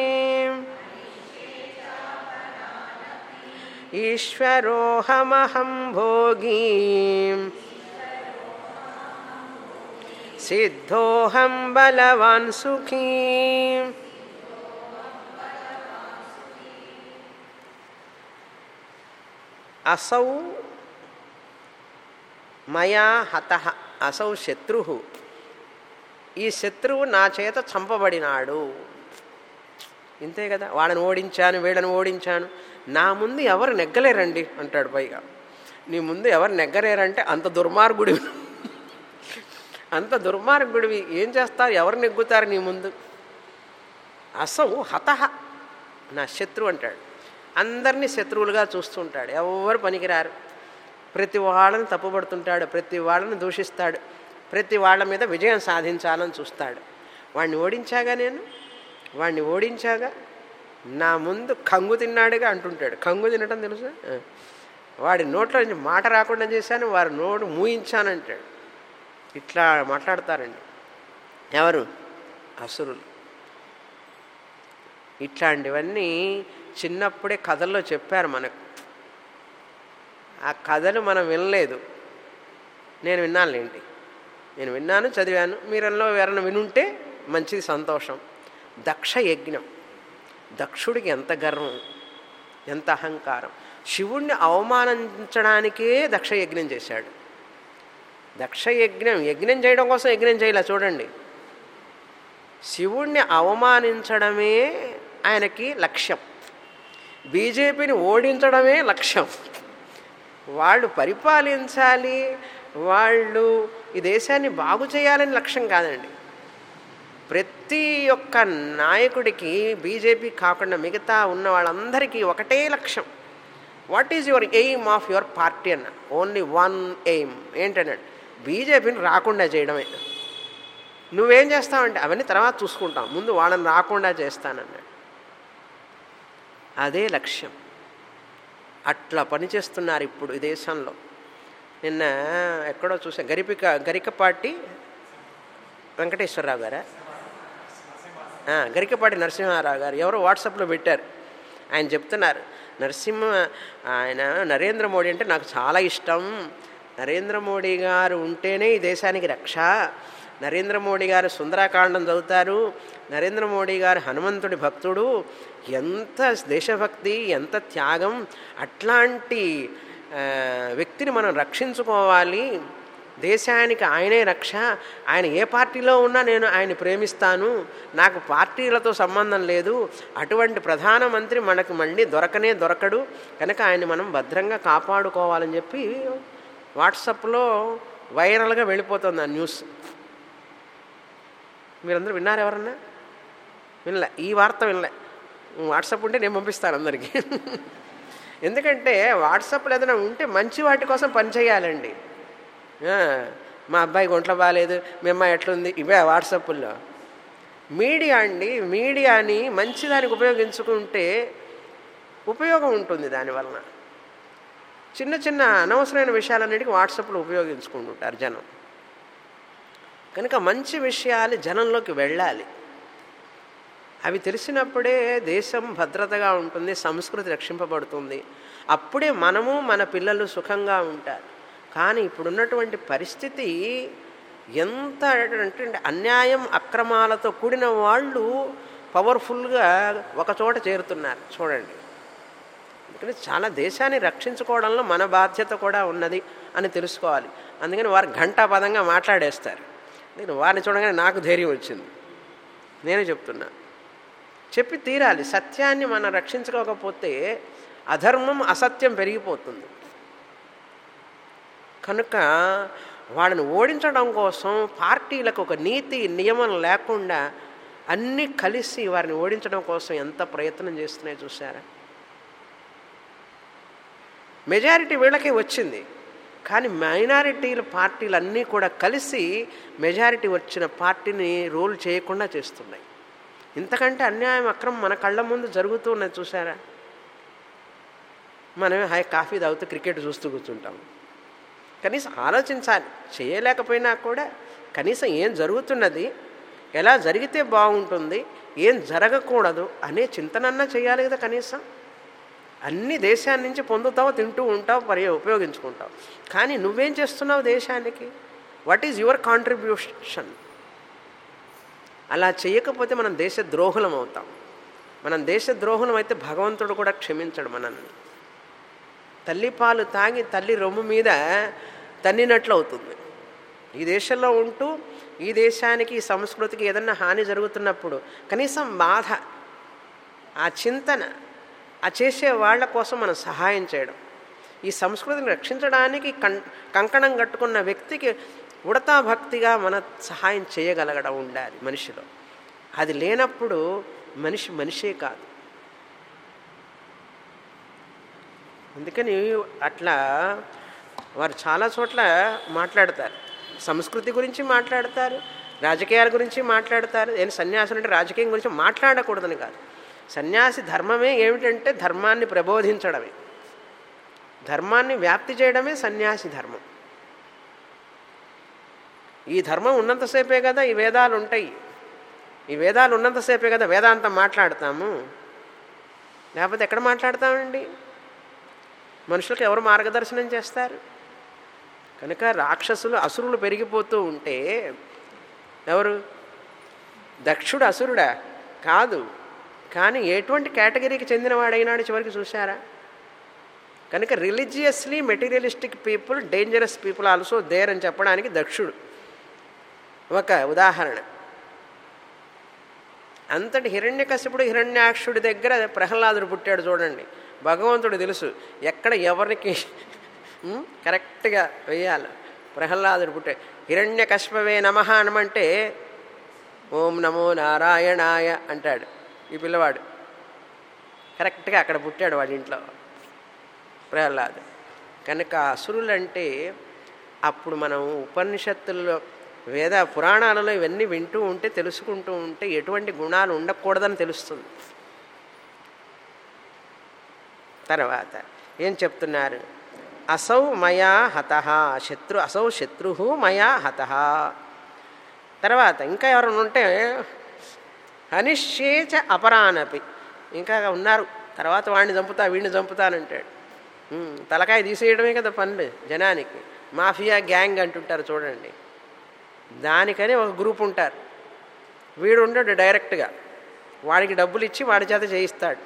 [SPEAKER 1] ఈశ్వరోహమహం భోగీ సిద్ధోహం బలవాన్ సుఖీ అసౌ మయా హత అసౌ శత్రు ఈ శత్రువు నా చేత చంపబడినాడు ఇంతే కదా వాళ్ళని ఓడించాను వీళ్ళని ఓడించాను నా ముందు ఎవరు నెగ్గలేరండి అంటాడు పైగా నీ ముందు ఎవరు నెగ్గలేరంటే అంత దుర్మార్గుడివి అంత దుర్మార్గుడివి ఏం చేస్తారు ఎవరు నెగ్గుతారు నీ ముందు అసౌ హతహ నా శత్రువు అంటాడు అందరినీ శత్రువులుగా చూస్తుంటాడు ఎవరు పనికిరారు ప్రతి వాళ్ళని తప్పుపడుతుంటాడు ప్రతి వాళ్ళని దూషిస్తాడు ప్రతి వాళ్ళ మీద విజయం సాధించాలని చూస్తాడు వాడిని ఓడించాగా నేను వాడిని ఓడించాగా నా ముందు కంగు తిన్నాడుగా అంటుంటాడు కంగు తినటం తెలుసా ఆ. వాడి నోట్లో నుంచి మాట రాకుండా చేశాను వారి నోటు మూయించానంటాడు ఇట్లా మాట్లాడతారండి ఎవరు అసురులు ఇట్లాంటివన్నీ చిన్నప్పుడే కథల్లో చెప్పారు మనకు ఆ కథలు మనం వినలేదు నేను విన్నానులేండి నేను విన్నాను చదివాను మీరల్లో ఎవరైనా వినుంటే మంచిది సంతోషం దక్ష యజ్ఞం దక్షుడికి ఎంత గర్వం ఎంత అహంకారం శివుణ్ణి అవమానించడానికే దక్ష యజ్ఞం చేశాడు దక్ష యజ్ఞం యజ్ఞం చేయడం కోసం యజ్ఞం చేయలే చూడండి శివుణ్ణి అవమానించడమే ఆయనకి లక్ష్యం బీజేపీని ఓడించడమే లక్ష్యం వాళ్ళు పరిపాలించాలి వాళ్ళు ఈ దేశాన్ని బాగు చేయాలని లక్ష్యం కాదండి ప్రతి ఒక్క నాయకుడికి బీజేపీ కాకుండా మిగతా ఉన్న వాళ్ళందరికీ ఒకటే లక్ష్యం what is your aim of your party అన్న ఓన్లీ వన్ ఎయిమ్ ఏంటన్నాడు బీజేపీని రాకుండా చేయడమే నువ్వేం చేస్తావంటే అవన్నీ తర్వాత చూసుకుంటాం ముందు వాళ్ళని రాకుండా చేస్తానన్నాడు అదే లక్ష్యం అట్లా పనిచేస్తున్నారు ఇప్పుడు ఈ దేశంలో నిన్న ఎక్కడో చూసా గరిపిక గరికపాటి వెంకటేశ్వరరావు గారా ఆ, గరికపాటి నరసింహారావు గారు ఎవరో వాట్సాప్లో పెట్టారు ఆయన చెప్తున్నారు నరసింహ ఆయన నరేంద్ర మోడీ అంటే నాకు చాలా ఇష్టం నరేంద్ర మోడీ గారు ఉంటేనే ఈ దేశానికి రక్ష నరేంద్ర మోడీ గారు సుందరాకాండం చదువుతారు నరేంద్ర మోడీ గారు హనుమంతుడి భక్తుడు ఎంత దేశభక్తి ఎంత త్యాగం అట్లాంటి ఆ, వ్యక్తిని మనం రక్షించుకోవాలి దేశానికి ఆయనే రక్ష ఆయన ఏ పార్టీలో ఉన్నా నేను ఆయన ప్రేమిస్తాను నాకు పార్టీలతో సంబంధం లేదు అటువంటి ప్రధానమంత్రి మనకు మళ్ళీ దొరకనే దొరకడు కనుక ఆయన మనం భద్రంగా కాపాడుకోవాలని చెప్పి వాట్సాప్లో వైరల్గా వెళ్ళిపోతుంది ఆ న్యూస్ మీరందరూ విన్నారు ఎవరన్నా వినలే ఈ వార్త వినలే వాట్సాప్ ఉంటే నేను పంపిస్తాను అందరికీ ఎందుకంటే వాట్సాప్లో ఏదైనా ఉంటే మంచి వాటి కోసం పనిచేయాలండి ఆ, మా అబ్బాయికి ఒంట్లో బాగాలేదు మీ అమ్మాయి ఎట్లుంది ఇవే వాట్సాప్లో మీడియా అండి మీడియాని మంచిదానికి ఉపయోగించుకుంటే ఉపయోగం ఉంటుంది దానివలన చిన్న చిన్న అనవసరమైన విషయాలన్నిటికీ వాట్సాప్లో ఉపయోగించుకుంటుంటారు జనం కనుక మంచి విషయాలు జనంలోకి వెళ్ళాలి అవి తెలిసినప్పుడే దేశం భద్రతగా ఉంటుంది సంస్కృతి రక్షింపబడుతుంది అప్పుడే మనము మన పిల్లలు సుఖంగా ఉంటారు కానీ ఇప్పుడున్నటువంటి పరిస్థితి ఎంత అంటే అన్యాయం అక్రమాలతో కూడిన వాళ్ళు పవర్ఫుల్గా ఒక చోట చేరుతున్నారు చూడండి ఎందుకంటే చాలా దేశాన్ని రక్షించుకోవడంలో మన బాధ్యత కూడా ఉన్నది అని తెలుసుకోవాలి అందుకని వారు ఘంటాపదంగా మాట్లాడేస్తారు నేను వారిని చూడగానే నాకు ధైర్యం వచ్చింది నేనే చెప్తున్నా చెప్పి తీరాలి సత్యాన్ని మనం రక్షించుకోకపోతే అధర్మం అసత్యం పెరిగిపోతుంది కనుక వాళ్ళని ఓడించడం కోసం పార్టీలకు ఒక నీతి నియమం లేకుండా అన్నీ కలిసి వారిని ఓడించడం కోసం ఎంత ప్రయత్నం చేస్తున్నాయో చూసారా మెజారిటీ వీళ్ళకే వచ్చింది కానీ మైనారిటీల పార్టీలు అన్నీ కూడా కలిసి మెజారిటీ వచ్చిన పార్టీని రోల్ చేయకుండా చేస్తున్నాయి ఇంతకంటే అన్యాయం అక్రమం మన కళ్ళ ముందు జరుగుతూ ఉన్నది చూసారా మనమే హాయ్ కాఫీ తాగుతూ క్రికెట్ చూస్తూ కూర్చుంటాం కనీసం ఆలోచించాలి చేయలేకపోయినా కూడా కనీసం ఏం జరుగుతున్నది ఎలా జరిగితే బాగుంటుంది ఏం జరగకూడదు అనే చింతనన్నా చేయాలి కదా కనీసం అన్ని దేశాన్ని నుంచి పొందుతావు తింటూ ఉంటావు పరి ఉపయోగించుకుంటావు కానీ నువ్వేం చేస్తున్నావు దేశానికి వాట్ ఈజ్ యువర్ కాంట్రిబ్యూషన్ అలా చేయకపోతే మనం దేశ ద్రోహులం అవుతాం మనం దేశ ద్రోహులం అయితే భగవంతుడు కూడా క్షమించడు మనల్ని తల్లిపాలు తాగి తల్లి రొమ్ము మీద తన్నినట్లు అవుతుంది ఈ దేశంలో ఉంటూ ఈ దేశానికి ఈ సంస్కృతికి ఏదన్నా హాని జరుగుతున్నప్పుడు కనీసం బాధ ఆ చింతన ఆ చేసే వాళ్ళ కోసం మనం సహాయం చేయడం ఈ సంస్కృతిని రక్షించడానికి కం కంకణం కట్టుకున్న వ్యక్తికి ఉడతా భక్తిగా మన సహాయం చేయగలగడం ఉండాలి మనిషిలో అది లేనప్పుడు మనిషి మనిషే కాదు అందుకని అట్లా వారు చాలా చోట్ల మాట్లాడతారు సంస్కృతి గురించి మాట్లాడతారు రాజకీయాల గురించి మాట్లాడతారు నేను సన్యాసం అంటే రాజకీయం గురించి మాట్లాడకూడదని కాదు సన్యాసి ధర్మమే ఏమిటంటే ధర్మాన్ని ప్రబోధించడమే ధర్మాన్ని వ్యాప్తి చేయడమే సన్యాసి ధర్మం ఈ ధర్మం ఉన్నంతసేపే కదా ఈ వేదాలు ఉంటాయి ఈ వేదాలు ఉన్నంతసేపే కదా వేదాంతం మాట్లాడతాము లేకపోతే ఎక్కడ మాట్లాడతామండి మనుషులకు ఎవరు మార్గదర్శనం చేస్తారు కనుక రాక్షసులు అసురులు పెరిగిపోతూ ఉంటే ఎవరు దక్షుడు అసురుడా కాదు కానీ ఎటువంటి కేటగిరీకి చెందినవాడైనాడు చివరికి చూశారా కనుక religiously materialistic people dangerous people also there అని చెప్పడానికి దక్షుడు ఒక ఉదాహరణ అంతటి హిరణ్యకశిపుడు హిరణ్యాక్షుడి దగ్గర ప్రహ్లాదుడు పుట్టాడు చూడండి భగవంతుడు తెలుసు ఎక్కడ ఎవరికి ఉమ్, కరెక్ట్గా వేయాలి ప్రహ్లాదుడు పుట్టాడు హిరణ్యకశ్మవే నమ అనమంటే ఓం నమో నారాయణాయ అంటాడు ఈ పిల్లవాడు కరెక్ట్గా అక్కడ పుట్టాడు వాడి ఇంట్లో ప్రహ్లాదు కనుక అసురులంటే అప్పుడు మనం ఉపనిషత్తుల్లో వేద పురాణాలలో ఇవన్నీ వింటూ ఉంటే తెలుసుకుంటూ ఉంటే ఎటువంటి గుణాలు ఉండకూడదని తెలుస్తుంది తర్వాత ఏం చెప్తున్నారు అసౌ మయా హత శత్రు అసౌ శత్రు మయా హత తర్వాత ఇంకా ఎవరైనా ఉంటే అనిశ్చేచ అపరానపి ఇంకా ఉన్నారు తర్వాత వాడిని చంపుతా వీడిని చంపుతానంటాడు ఉమ్, తలకాయ తీసేయడమే కదా పనులు జనానికి మాఫియా గ్యాంగ్ అంటుంటారు చూడండి దానికని ఒక గ్రూప్ ఉంటారు వీడు ఉండడు డైరెక్ట్గా వాడికి డబ్బులు ఇచ్చి వాడి చేత చేయిస్తాడు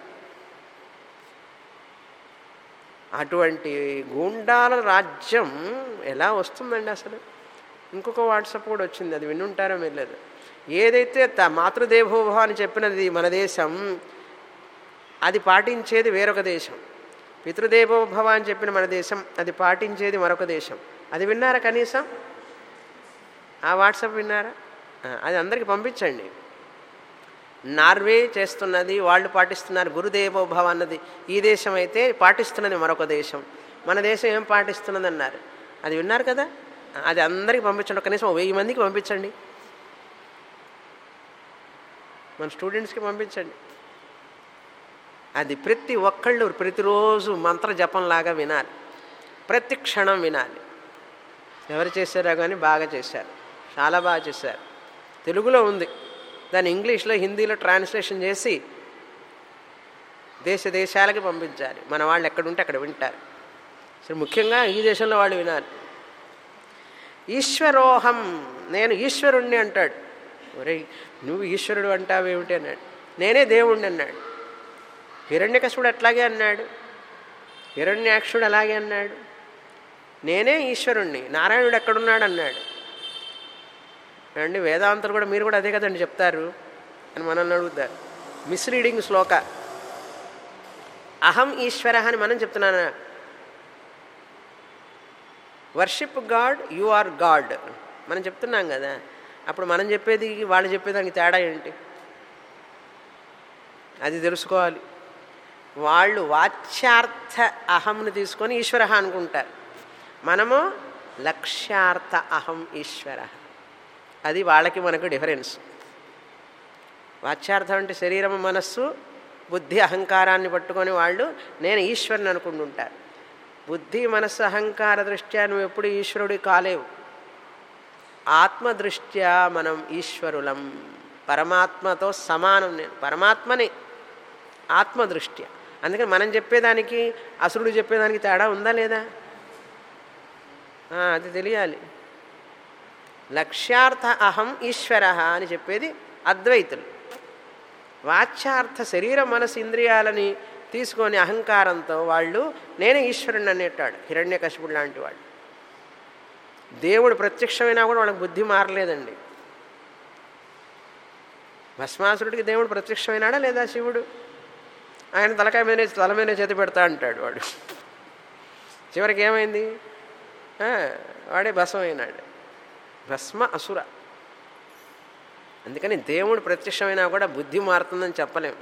[SPEAKER 1] అటువంటి గూండాల రాజ్యం ఎలా వస్తుందండి అసలు ఇంకొక వాట్సాప్ కూడా వచ్చింది అది వినుంటారో వెళ్ళలేదు ఏదైతే త మాతృదేవోభవ అని చెప్పినది మన దేశం అది పాటించేది వేరొక దేశం పితృదేవోభవ అని చెప్పిన మన దేశం అది పాటించేది మరొక దేశం అది విన్నారా కనీసం ఆ వాట్సాప్ విన్నారా ఆ, అది అందరికి పంపించండి నార్వే చేస్తున్నది వాళ్ళు పాటిస్తున్నారు గురుదేవో భవ అన్నది ఈ దేశం అయితే పాటిస్తున్నది మరొక దేశం మన దేశం ఏం పాటిస్తున్నది అన్నారు అది విన్నారు కదా అది అందరికీ పంపించండి కనీసం ఓ వెయ్యి మందికి పంపించండి మన స్టూడెంట్స్కి పంపించండి అది ప్రతి ఒక్కళ్ళు ప్రతిరోజు మంత్ర జపంలాగా వినాలి ప్రతి క్షణం వినాలి ఎవరు చేశారో కానీ బాగా చేశారు చాలా బాగా చేశారు తెలుగులో ఉంది దాన్ని ఇంగ్లీష్లో హిందీలో ట్రాన్స్లేషన్ చేసి దేశ దేశాలకి పంపించాలి మన వాళ్ళు ఎక్కడుంటే అక్కడ వింటారు సరే ముఖ్యంగా ఈ దేశంలో వాళ్ళు వినాలి ఈశ్వరోహం నేను ఈశ్వరుణ్ణి అంటాడు ఒరే నువ్వు ఈశ్వరుడు అంటావేమిటి అన్నాడు నేనే దేవుణ్ణి అన్నాడు హిరణ్యకశుడు అట్లాగే అన్నాడు హిరణ్యాక్షుడు అలాగే అన్నాడు నేనే ఈశ్వరుణ్ణి నారాయణుడు ఎక్కడున్నాడు అన్నాడు అండి వేదాంతులు కూడా మీరు కూడా అదే కదండి చెప్తారు అని మనల్ని అడుగుతారు మిస్లీడింగ్ శ్లోక అహం ఈశ్వర అని మనం చెప్తున్నాను worship god you are god మనం చెప్తున్నాం కదా అప్పుడు మనం చెప్పేది వాళ్ళు చెప్పేదానికి తేడా ఏంటి అది తెలుసుకోవాలి వాళ్ళు వాచ్యార్థ అహంను తీసుకొని ఈశ్వర అనుకుంటారు మనము లక్ష్యార్థ అహం ఈశ్వర అది వాళ్ళకి మనకు డిఫరెన్స్ వాచ్యార్థం అంటే శరీరం మనస్సు బుద్ధి అహంకారాన్ని పట్టుకొని వాళ్ళు నేను ఈశ్వరుని అనుకుంటుంటారు బుద్ధి మనస్సు అహంకార దృష్ట్యా నువ్వు ఎప్పుడు ఈశ్వరుడి కాలేవు ఆత్మదృష్ట్యా మనం ఈశ్వరులం పరమాత్మతో సమానం నేను పరమాత్మని ఆత్మదృష్ట్యా అందుకని మనం చెప్పేదానికి అసురుడు చెప్పేదానికి తేడా ఉందా లేదా అది తెలియాలి లక్ష్యార్థ అహం ఈశ్వర అని చెప్పేది అద్వైతులు వాచ్యార్థ శరీర మనసు ఇంద్రియాలని తీసుకొని అహంకారంతో వాళ్ళు నేనే ఈశ్వరుని అనేటాడు హిరణ్యకశిపుడు లాంటి వాడు దేవుడు ప్రత్యక్షమైనా కూడా వాళ్ళకి బుద్ధి మారలేదండి భస్మాసురుడికి దేవుడు ప్రత్యక్షమైనాడా లేదా శివుడు ఆయన తలకాయ మీద తల మీద చేతి పెడతా అంటాడు వాడు చివరికి ఏమైంది వాడే భస్మం అయినాడు భస్మ అసుర అందుకని దేవుడు ప్రత్యక్షమైనా కూడా బుద్ధి మారుతుందని చెప్పలేము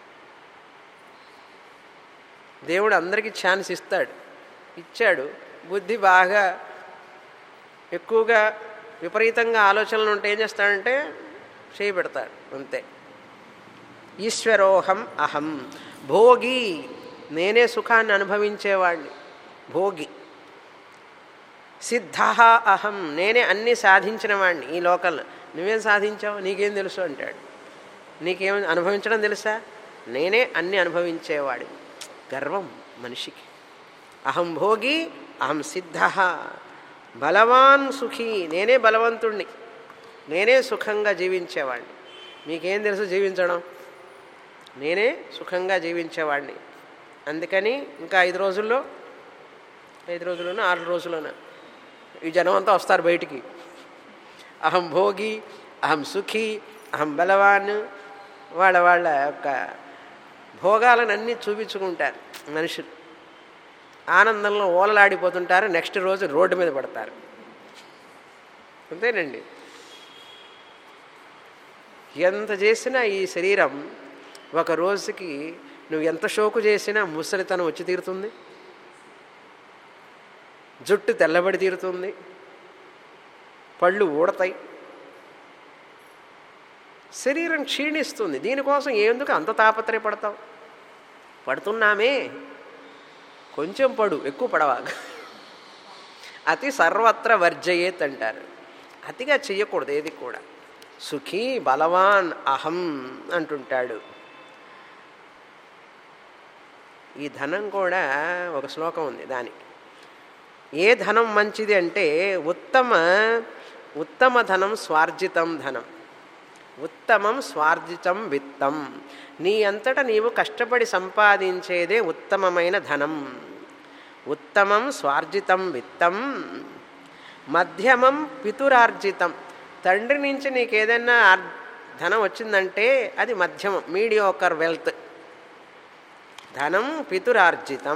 [SPEAKER 1] దేవుడు అందరికీ ఛాన్స్ ఇస్తాడు ఇచ్చాడు బుద్ధి బాగా ఎక్కువగా విపరీతంగా ఆలోచనలు ఉంటే ఏం చేస్తాడంటే చేయి పెడతాడు అంతే ఈశ్వరోహం అహం భోగి నేనే సుఖాన్ని అనుభవించేవాడిని భోగి సిద్ధ అహం నేనే అన్నీ సాధించిన వాడిని ఈ లోకల్లో నువ్వేం సాధించావు నీకేం తెలుసు అంటాడు నీకేం అనుభవించడం తెలుసా నేనే అన్నీ అనుభవించేవాడి గర్వం మనిషికి అహం భోగి అహం సిద్ధ బలవాన్ సుఖీ నేనే బలవంతుణ్ణి నేనే సుఖంగా జీవించేవాడిని మీకేం తెలుసు జీవించడం నేనే సుఖంగా జీవించేవాడిని అందుకని ఇంకా ఐదు రోజుల్లో ఐదు రోజుల్లోనూ ఆరు రోజుల్లోనూ ఈ జనం అంతా వస్తారు బయటికి అహం భోగి అహం సుఖీ అహం బలవాన్ వాళ్ళ వాళ్ళ యొక్క భోగాలను అన్నీ చూపించుకుంటారు మనుషులు ఆనందంలో ఓలలాడిపోతుంటారు నెక్స్ట్ రోజు రోడ్డు మీద పడతారు అంతేనండి ఎంత చేసినా ఈ శరీరం ఒక రోజుకి నువ్వు ఎంత షోకు చేసినా ముసలితనం వచ్చి తీరుతుంది జుట్టు తెల్లబడి తీరుతుంది పళ్ళు ఊడతాయి శరీరం క్షీణిస్తుంది దీనికోసం ఎందుకు అంత తాపత్రయపడతావు పడుతున్నామే కొంచెం పడు ఎక్కువ పడవా అతి సర్వత్ర వర్జయేత్ అంటారు అతిగా చెయ్యకూడదు ఏది కూడా సుఖీ బలవాన్ అహం అంటుంటాడు ఈ ధనం కూడా ఒక శ్లోకం ఉంది దానికి ఏ ధనం మంచిది అంటే ఉత్తమ ఉత్తమ ధనం స్వార్జితం ధనం ఉత్తమం స్వార్జితం విత్తం నీ అంతటా నీవు కష్టపడి సంపాదించేదే ఉత్తమమైన ధనం ఉత్తమం స్వార్జితం విత్తం మధ్యమం పితురార్జితం తండ్రి నుంచి నీకు ఏదైనా ధనం వచ్చిందంటే అది మధ్యమం మీడియోకర్ వెల్త్ ధనం పితురార్జితం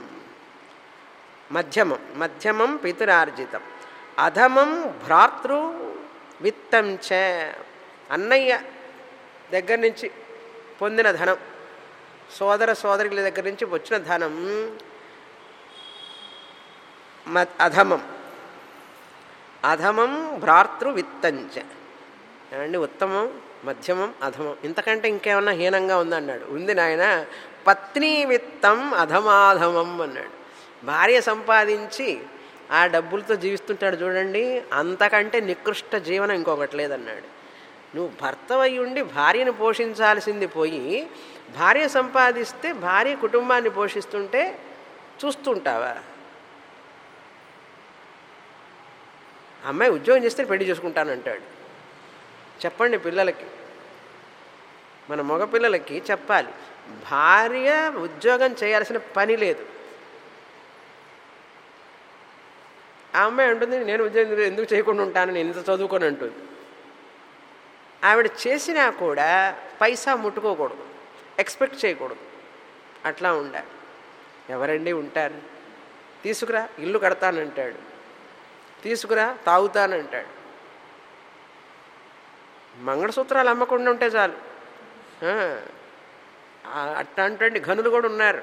[SPEAKER 1] మధ్యమం మధ్యమం పితురార్జితం అధమం భ్రాతృ విత్తం చ అన్నయ్య దగ్గర నుంచి పొందిన ధనం సోదర సోదరుల దగ్గర నుంచి వచ్చిన ధనం మ అధమం అధమం భ్రాతృ విత్తంచ ఏమండి ఉత్తమం మధ్యమం అధమం ఇంతకంటే ఇంకేమన్నా హీనంగా ఉందన్నాడు ఉంది నాయన పత్ని విత్తం అధమాధమం అన్నాడు భార్య సంపాదించి ఆ డబ్బులతో జీవిస్తుంటాడు చూడండి అంతకంటే నికృష్ట జీవనం ఇంకొకటి లేదన్నాడు నువ్వు భర్తవై ఉండి భార్యను పోషించాల్సింది పోయి భార్య సంపాదిస్తే భార్య కుటుంబాన్ని పోషిస్తుంటే చూస్తుంటావా అమ్మాయి ఉద్యోగం చేస్తే పెళ్లి చేసుకుంటానంటాడు చెప్పండి పిల్లలకి మన మగపిల్లలకి చెప్పాలి భార్య ఉద్యోగం చేయాల్సిన పని లేదు ఆ అమ్మాయి అంటుంది నేను ఉద్యోగం ఎందుకు చేయకుండా ఉంటాను నేను ఇంత చదువుకొని అంటుంది ఆవిడ చేసినా కూడా పైసా ముట్టుకోకూడదు ఎక్స్పెక్ట్ చేయకూడదు అట్లా ఉండాలి ఎవరండి ఉంటారు తీసుకురా ఇల్లు కడతానంటాడు తీసుకురా తాగుతానంటాడు మంగళసూత్రాలు అమ్మకుండా ఉంటే చాలు అట్లాంటి ఘనులు కూడా ఉన్నారు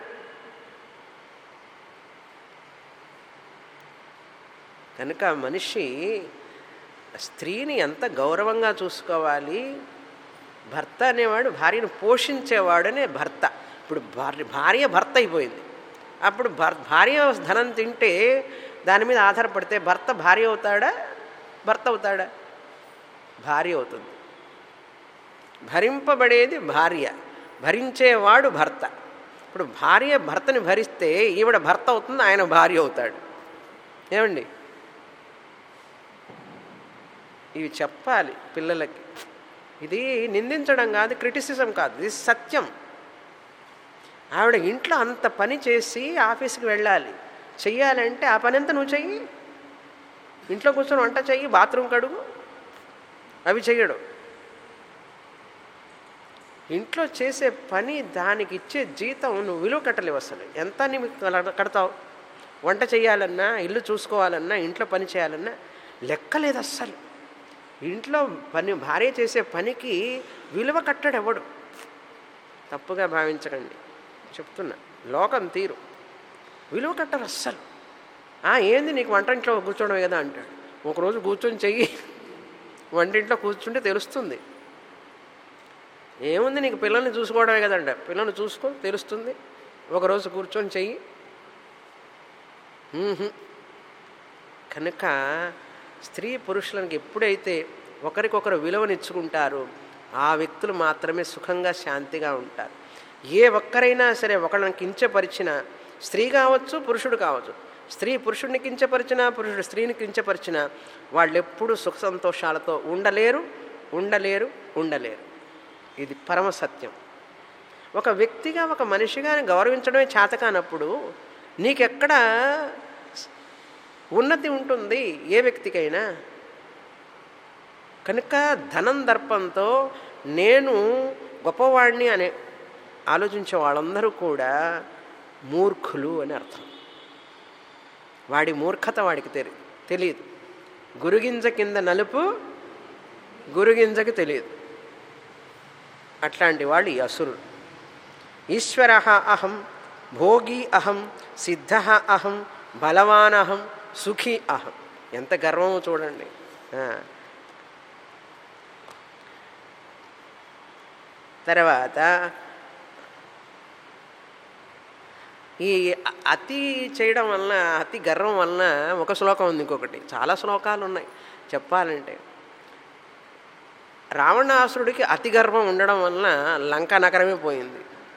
[SPEAKER 1] కనుక మనిషి స్త్రీని ఎంత గౌరవంగా చూసుకోవాలి భర్త అనేవాడు భార్యను పోషించేవాడనే భర్త ఇప్పుడు భార్య భార్య భర్త అయిపోయింది అప్పుడు భర్ భార్య ధనం తింటే దాని మీద ఆధారపడితే భర్త భార్య అవుతాడా భర్త అవుతాడా భార్య అవుతుంది భరింపబడేది భార్య భరించేవాడు భర్త ఇప్పుడు భార్య భర్తని భరిస్తే ఈవిడ భర్త అవుతుంది ఆయన భార్య అవుతాడు ఏమండి ఇవి చెప్పాలి పిల్లలకి ఇది నిందించడం కాదు క్రిటిసిజం కాదు ఇది సత్యం ఆవిడ ఇంట్లో అంత పని చేసి ఆఫీస్కి వెళ్ళాలి చెయ్యాలంటే ఆ పని అంతా నువ్వు చెయ్యి ఇంట్లో కూర్చొని వంట చెయ్యి బాత్రూమ్ కడుగు అవి చెయ్యడు ఇంట్లో చేసే పని దానికి ఇచ్చే జీతం నువ్వు విలువ కట్టలేవు అసలు ఎంత నీకు కడతావు వంట చేయాలన్నా ఇల్లు చూసుకోవాలన్నా ఇంట్లో పని చేయాలన్నా లెక్కలేదు అస్సలు ఇంట్లో పని భార్య చేసే పనికి విలువ కట్టడు ఎవడు తప్పుగా భావించకండి చెప్తున్నా లోకం తీరు విలువ కట్టరు అస్సలు ఏంది నీకు వంటింట్లో కూర్చోవడమే కదా అంటాడు ఒకరోజు కూర్చొని చెయ్యి వంటింట్లో కూర్చుంటే తెలుస్తుంది ఏముంది నీకు పిల్లల్ని చూసుకోవడమే కదంట పిల్లల్ని చూసుకో తెలుస్తుంది ఒకరోజు కూర్చొని చెయ్యి కనుక స్త్రీ పురుషులకు ఎప్పుడైతే ఒకరికొకరు విలువనిచ్చుకుంటారో ఆ వ్యక్తులు మాత్రమే సుఖంగా శాంతిగా ఉంటారు ఏ ఒక్కరైనా సరే ఒకళ్ళని కించపరిచిన స్త్రీ కావచ్చు పురుషుడు కావచ్చు స్త్రీ పురుషుడిని కించపరిచినా పురుషుడు స్త్రీని కించపరిచినా వాళ్ళు ఎప్పుడూ సుఖ సంతోషాలతో ఉండలేరు ఉండలేరు ఉండలేరు ఇది పరమ సత్యం ఒక వ్యక్తిగా ఒక మనిషిగా గౌరవించడమే చేతకానప్పుడు నీకెక్కడ ఉన్నతి ఉంటుంది ఏ వ్యక్తికైనా కనుక ధనం దర్పంతో నేను గొప్పవాడిని అనే ఆలోచించే వాళ్ళందరూ కూడా మూర్ఖులు అని అర్థం వాడి మూర్ఖత వాడికి తెలి తెలియదు గురుగింజ కింద నలుపు గురుగింజకి తెలియదు అట్లాంటి వాళ్ళు ఈ అసురులు ఈశ్వర అహం భోగి అహం సిద్ధ అహం బలవాన్ అహం సుఖీ అహం ఎంత గర్వమో చూడండి తర్వాత ఈ అతి చేయడం వలన అతి గర్వం వలన ఒక శ్లోకం ఉంది ఇంకొకటి చాలా శ్లోకాలు ఉన్నాయి చెప్పాలంటే రావణాసురుడికి అతి గర్వం ఉండడం వలన లంక నగరమే పోయింది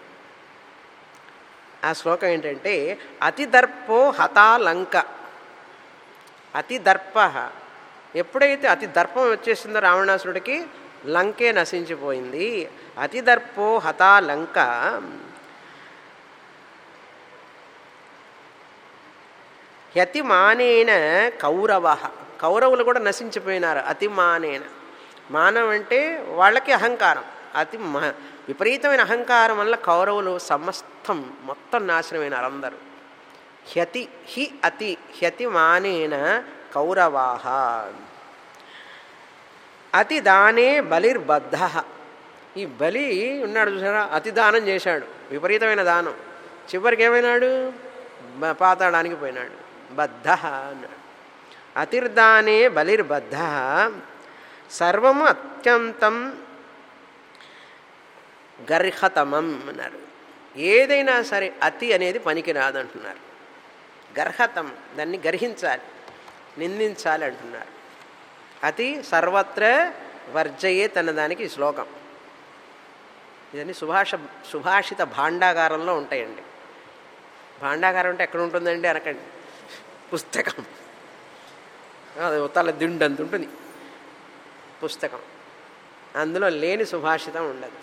[SPEAKER 1] ఆ శ్లోకం ఏంటంటే అతి దర్పో హతా లంక అతి దర్ప ఎప్పుడైతే అతి దర్పం వచ్చేసిందో రావణాసురుడికి లంకే నశించిపోయింది అతి దర్పో హతా లంక యతిమానేన కౌరవ కౌరవులు కూడా నశించిపోయినారు అతిమానేన మానం అంటే వాళ్ళకి అహంకారం అతి విపరీతమైన అహంకారం వల్ల కౌరవులు సమస్తం మొత్తం నాశనమైనారు అందరూ హ్యతి హి అతి హ్యతి మానేన కౌరవాహ అతి దానే బలిర్బద్ధ ఈ బలి ఉన్నాడు చూసారా అతి దానం చేశాడు విపరీతమైన దానం చివరికి ఏమైనాడు బ- పాతాళానికి పోయినాడు బద్ధ అన్నాడు అతిర్దానే బలిర్బద్ధ సర్వము అత్యంతం గర్హతమం అన్నారు ఏదైనా సరే అతి అనేది పనికిరాదు అంటున్నారు గర్హతం దాన్ని గర్హించాలి నిందించాలి అంటున్నారు అతి సర్వత్ర వర్జయే తన దానికి ఈ శ్లోకం ఇదన్నీ సుభాష సుభాషిత భాండాగారంలో ఉంటాయండి భాండాగారం అంటే ఎక్కడ ఉంటుందండి అనకండి పుస్తకం అది తల దిండంత ఉంటుంది పుస్తకం అందులో లేని సుభాషితం ఉండదు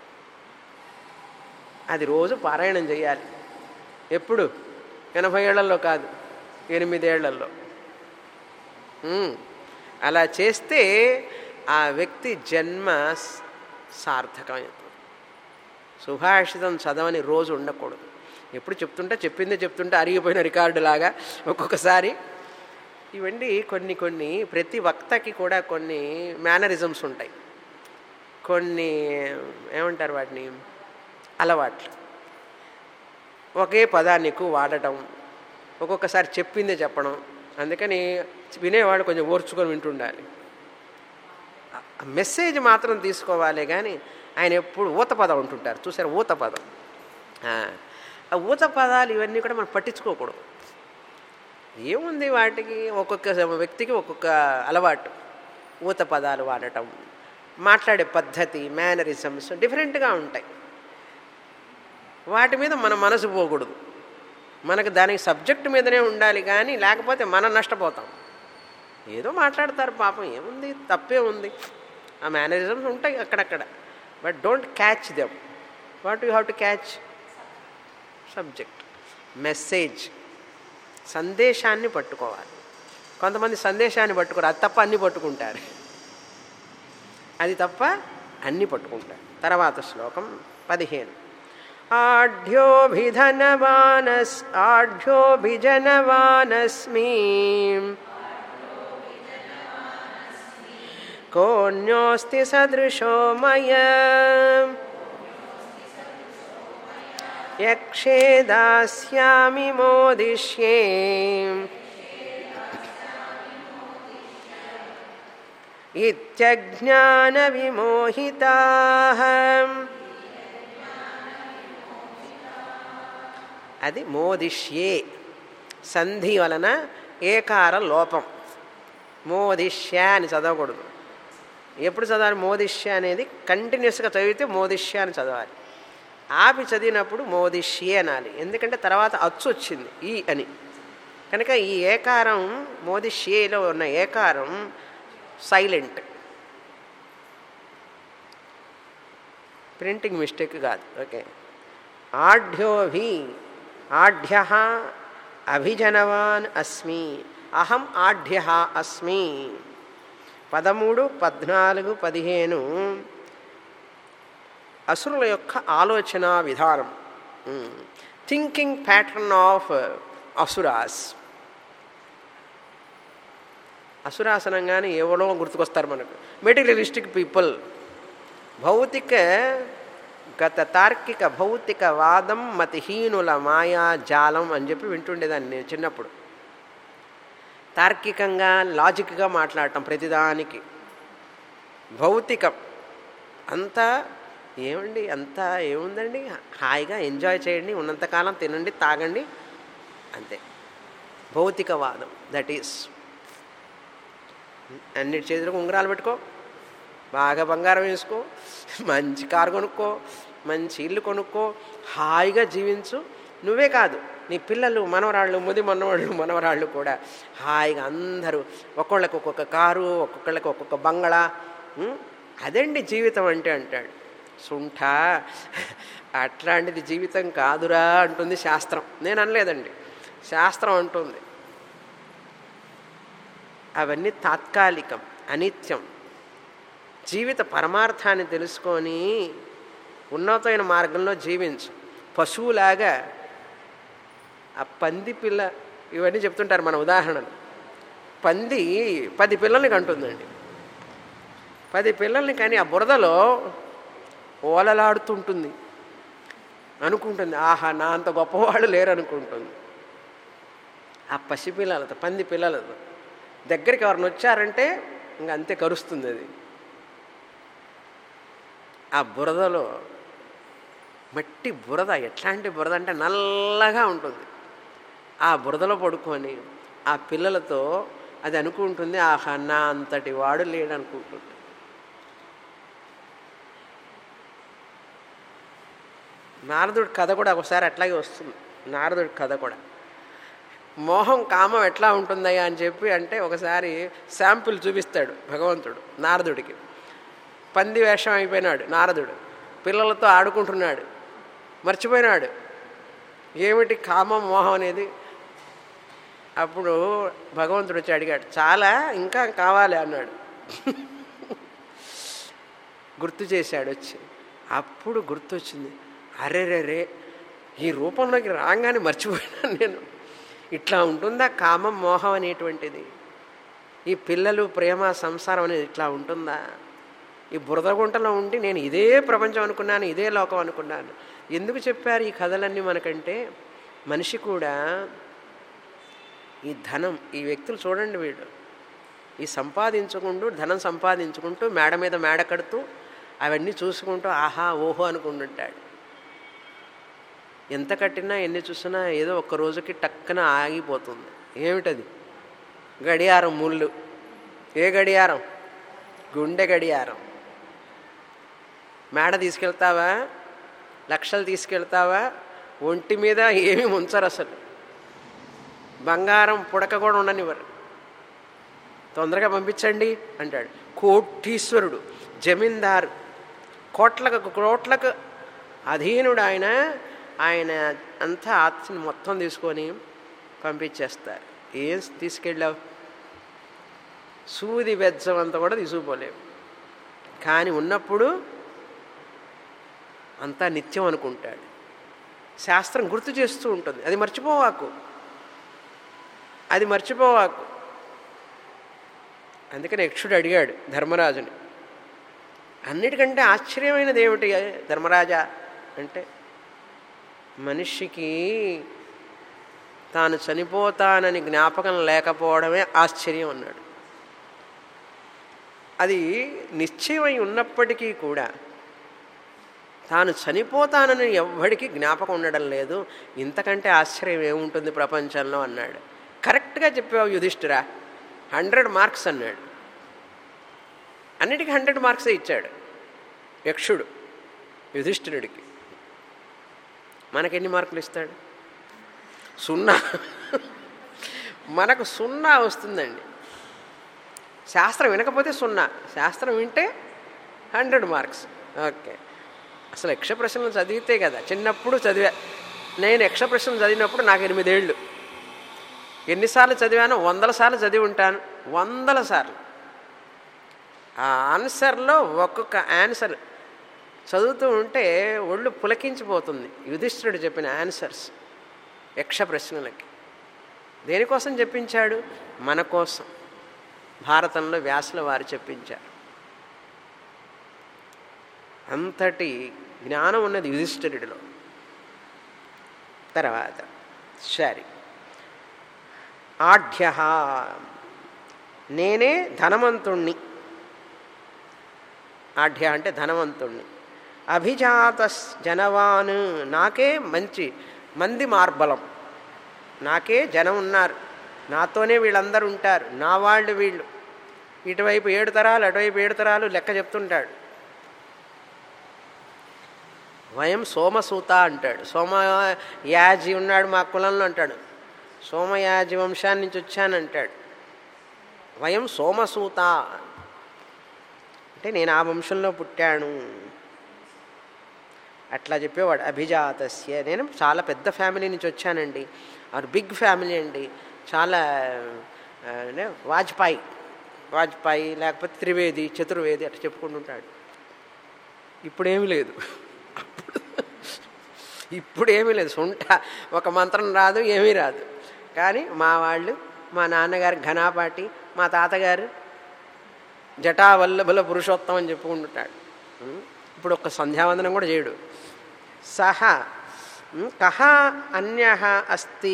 [SPEAKER 1] అది రోజు పారాయణం చేయాలి ఎప్పుడు ఎనభై ఏళ్లలో కాదు ఎనిమిదేళ్లలో ఉమ్. అలా చేస్తే ఆ వ్యక్తి జన్మ స- సార్థకమవుతుంది సుభాషితం చదవని రోజు ఉండకూడదు ఎప్పుడు చెప్తుంటే చెప్పిందే చెప్తుంటే అరిగిపోయిన రికార్డు లాగా ఒక్కొక్కసారి ఇవన్నీ కొన్ని కొన్ని ప్రతి వక్తకి కూడా కొన్ని మేనరిజమ్స్ ఉంటాయి కొన్ని ఏమంటారు వాటిని అలవాట్లు ఒకే పదాన్ని ఎక్కువ వాడటం ఒక్కొక్కసారి చెప్పిందే చెప్పడం అందుకని వినేవాడు కొంచెం ఓర్చుకొని వింటుండాలి ఆ మెసేజ్ మాత్రం తీసుకోవాలి కానీ ఆయన ఎప్పుడు ఊత పదం ఉంటుంటారు చూసారు ఊత పదం ఆ ఆ ఊత పదాలు ఇవన్నీ కూడా మనం పట్టించుకోకూడదు ఏముంది వాటికి ఒక్కొక్క వ్యక్తికి ఒక్కొక్క అలవాటు ఊత పదాలు వాడటం మాట్లాడే పద్ధతి మేనరిజమ్స్ డిఫరెంట్గా ఉంటాయి వాటి మీద మన మనసు పోకూడదు మనకు దానికి సబ్జెక్ట్ మీదనే ఉండాలి కానీ లేకపోతే మనం నష్టపోతాం ఏదో మాట్లాడతారు పాపం ఏముంది తప్పే ఉంది ఆ మేనరిజమ్స్ ఉంటాయి అక్కడక్కడ but don't catch them what you have to catch subject message సందేశాన్ని పట్టుకోవాలి కొంతమంది సందేశాన్ని పట్టుకోరు అది తప్ప అన్నీ పట్టుకుంటారు అది తప్ప అన్నీ పట్టుకుంటారు తర్వాత శ్లోకం పదిహేను ఆఢ్యోభిధనవానస్ ఆఢ్యోభిజనవానస్మి కోన్యోస్తి సదృశో మయ యక్షే దాస్యామి మోదిష్యే ఇత్యజ్ఞానవిమోహితాః అది మోదిష్యే సంధి వలన ఏకార లోపం మోదిష్య అని చదవకూడదు ఎప్పుడు చదవాలి మోదిష్య అనేది కంటిన్యూస్గా చదివితే మోదిష్య అని చదవాలి ఆపి చదివినప్పుడు మోదిష్యే అనాలి ఎందుకంటే తర్వాత అచ్చు వచ్చింది ఈ అని కనుక ఈ ఏకారం మోదిష్యేలో ఉన్న ఏకారం సైలెంట్ ప్రింటింగ్ మిస్టేక్ కాదు ఓకే ఆఢ్యోభి ఆఢ్య అభిజనవాన్ అస్మి అహం ఆఢ్య అస్మి పదమూడు పద్నాలుగు పదిహేను అసురుల యొక్క ఆలోచన విధానం థింకింగ్ ప్యాటర్న్ ఆఫ్ అసురాస్ అసురాసనంగానే ఎవరో గుర్తుకొస్తారు మనకు మెటీరియలిస్టిక్ పీపుల్ భౌతిక గత తార్కిక భౌతిక వాదం మతిహీనుల మాయా జాలం అని చెప్పి వింటుండేదాన్ని నేను చిన్నప్పుడు తార్కికంగా లాజిక్గా మాట్లాడటం ప్రతిదానికి భౌతికం అంతా ఏమండి అంతా ఏముందండి హాయిగా ఎంజాయ్ చేయండి ఉన్నంతకాలం తినండి తాగండి అంతే భౌతికవాదం దట్ ఈస్ అన్నిటి చేతులకు ఉంగరాలు పెట్టుకో బాగా బంగారం వేసుకో మంచి కారు కొనుక్కో మంచి ఇల్లు కొనుక్కో హాయిగా జీవించు నువ్వే కాదు నీ పిల్లలు మనవరాళ్ళు ముది మనవాళ్ళు మనవరాళ్ళు కూడా హాయిగా అందరూ ఒక్కొళ్ళకి ఒక్కొక్క కారు ఒక్కొక్కళ్ళకి ఒక్కొక్క బంగళా ఉం? అదండి జీవితం అంటే అంటాడు సుంఠ అట్లాంటిది జీవితం కాదురా అంటుంది శాస్త్రం నేను అనలేదండి శాస్త్రం అంటుంది అవన్నీ తాత్కాలికం అనిత్యం జీవిత పరమార్థాన్ని తెలుసుకొని ఉన్నతమైన మార్గంలో జీవించు పశువులాగా ఆ పంది పిల్ల ఇవన్నీ చెప్తుంటారు మన ఉదాహరణలు పంది పది పిల్లల్ని కంటుందండి పది పిల్లల్ని కానీ ఆ బురదలో ఓలలాడుతుంటుంది అనుకుంటుంది ఆహా నా అంత గొప్పవాళ్ళు లేరు అనుకుంటుంది ఆ పసిపిల్లలతో పంది పిల్లలతో దగ్గరికి ఎవరిని వచ్చారంటే ఇంక అంతే కరుస్తుంది అది ఆ బురదలో మట్టి బురద ఎట్లాంటి బురద అంటే నల్లగా ఉంటుంది ఆ బురదలో పడుకొని ఆ పిల్లలతో అది అనుకుంటుంది ఆహా నా అంతటి వాడు లేడు అనుకుంటుంది నారదుడి కథ కూడా ఒకసారి అట్లాగే వస్తుంది నారదుడి కథ కూడా మోహం కామం ఎట్లా ఉంటుందయ్యా అని చెప్పి అంటే ఒకసారి శాంపుల్ చూపిస్తాడు భగవంతుడు నారదుడికి పంది వేషం అయిపోయినాడు నారదుడు పిల్లలతో ఆడుకుంటున్నాడు మర్చిపోయినాడు ఏమిటి కామం మోహం అనేది అప్పుడు భగవంతుడు వచ్చి అడిగాడు చాలా ఇంకా కావాలి అన్నాడు గుర్తు చేశాడు వచ్చి అప్పుడు గుర్తొచ్చింది అరేరేరే ఈ రూపంలోకి రాగానే మర్చిపోయినాను నేను ఇట్లా ఉంటుందా కామం మోహం అనేటువంటిది ఈ పిల్లలు ప్రేమ సంసారం అనేది ఇట్లా ఉంటుందా ఈ బురద గుంటలో ఉండి నేను ఇదే ప్రపంచం అనుకున్నాను ఇదే లోకం అనుకున్నాను ఎందుకు చెప్పారు ఈ కథలన్నీ మనకంటే మనిషి కూడా ఈ ధనం ఈ వ్యక్తులు చూడండి వీడు ఈ సంపాదించుకుంటూ ధనం సంపాదించుకుంటూ మేడ మీద మేడ కడుతూ అవన్నీ చూసుకుంటూ ఆహా ఓహో అనుకుంటుంటాడు ఎంత కట్టినా ఎన్ని చూసినా ఏదో ఒక్క రోజుకి టక్కన ఆగిపోతుంది ఏమిటది గడియారం ముళ్ళు ఏ గడియారం గుండె గడియారం మేడ తీసుకెళ్తావా లక్షలు తీసుకెళ్తావా ఒంటి మీద ఏమీ ఉంచరు అసలు బంగారం పుడక కూడా ఉండనివ్వరు తొందరగా పంపించండి అంటాడు కోటీశ్వరుడు జమీందారు కోట్లకు కోట్లకు అధీనుడు ఆయన ఆయన అంతా ఆస్తిని మొత్తం తీసుకొని పంపించేస్తారు ఏం తీసుకెళ్ళావు సూది బెజ్జం అంతా కూడా తీసుకుపోలేవు కానీ ఉన్నప్పుడు అంతా నిత్యం అనుకుంటాడు శాస్త్రం గుర్తు చేస్తూ ఉంటుంది అది మర్చిపోవాకు అది మర్చిపోవాకు అందుకని యక్షుడు అడిగాడు ధర్మరాజుని అన్నిటికంటే ఆశ్చర్యమైనది ఏమిటి ధర్మరాజా అంటే మనిషికి తాను చనిపోతానని జ్ఞాపకం లేకపోవడమే ఆశ్చర్యం అన్నాడు అది నిశ్చయమై ఉన్నప్పటికీ కూడా తాను చనిపోతానని ఎవ్వడికి జ్ఞాపకం ఉండడం లేదు ఇంతకంటే ఆశ్చర్యం ఏముంటుంది ప్రపంచంలో అన్నాడు కరెక్ట్గా చెప్పావు యుధిష్ఠిరా హండ్రెడ్ మార్క్స్ అన్నాడు అన్నిటికీ హండ్రెడ్ మార్క్సే ఇచ్చాడు యక్షుడు యుధిష్ఠిరుడికి మనకెన్ని మార్కులు ఇస్తాడు సున్నా మనకు సున్నా వస్తుందండి శాస్త్రం వినకపోతే సున్నా శాస్త్రం వింటే హండ్రెడ్ మార్క్స్ ఓకే అసలు యక్ష ప్రశ్నలు చదివితే కదా చిన్నప్పుడు చదివా నేను యక్ష ప్రశ్నలు చదివినప్పుడు నాకు ఎనిమిదేళ్ళు ఎన్నిసార్లు చదివానో వందల సార్లు చదివి ఉంటాను వందల సార్లు ఆ ఆన్సర్లో ఒక్కొక్క ఆన్సర్ చదువుతూ ఉంటే ఒళ్ళు పులకించిపోతుంది యుధిష్ఠిరుడు చెప్పిన ఆన్సర్స్ యక్ష ప్రశ్నలకి దేనికోసం చెప్పించాడు మన కోసం భారతంలో వ్యాసుల వారు చెప్పించారు అంతటి జ్ఞానం ఉన్నది యుధిష్ఠిరుడిలో తర్వాత సరే ఆఢ్య నేనే ధనవంతుణ్ణి ఆఢ్య అంటే ధనవంతుణ్ణి అభిజాత జనవాన్ నాకే మంచి మంది మార్బలం నాకే జనం ఉన్నారు నాతోనే వీళ్ళందరూ ఉంటారు నా వాళ్ళు వీళ్ళు ఇటువైపు ఏడు తరాలు అటువైపు ఏడు తరాలు లెక్క చెప్తుంటాడు వయం సోమసూత అంటాడు సోమ యాజి ఉన్నాడు మా కులంలో అంటాడు సోమయాజి వంశాన్ని నుంచి వచ్చానంటాడు వయం సోమసూత అంటే నేను ఆ వంశంలో పుట్టాను అట్లా చెప్పేవాడు అభిజాతస్య నేను చాలా పెద్ద ఫ్యామిలీ నుంచి వచ్చానండి ఆర్ బిగ్ ఫ్యామిలీ అండి చాలా వాజ్పాయి వాజ్పాయి లేకపోతే త్రివేది చతుర్వేది అట్లా చెప్పుకుంటుంటాడు ఇప్పుడేమీ లేదు ఇప్పుడు ఏమీ లేదు సొంట ఒక మంత్రం రాదు ఏమీ రాదు కానీ మా వాళ్ళు మా నాన్నగారు ఘనాపాటి మా తాతగారు జటావల్లభుల పురుషోత్తం అని చెప్పుకుంటుంటాడు ఇప్పుడు ఒక సంధ్యావందనం కూడా చేయడు సహ ఉమ్, కహ అన్య అస్తి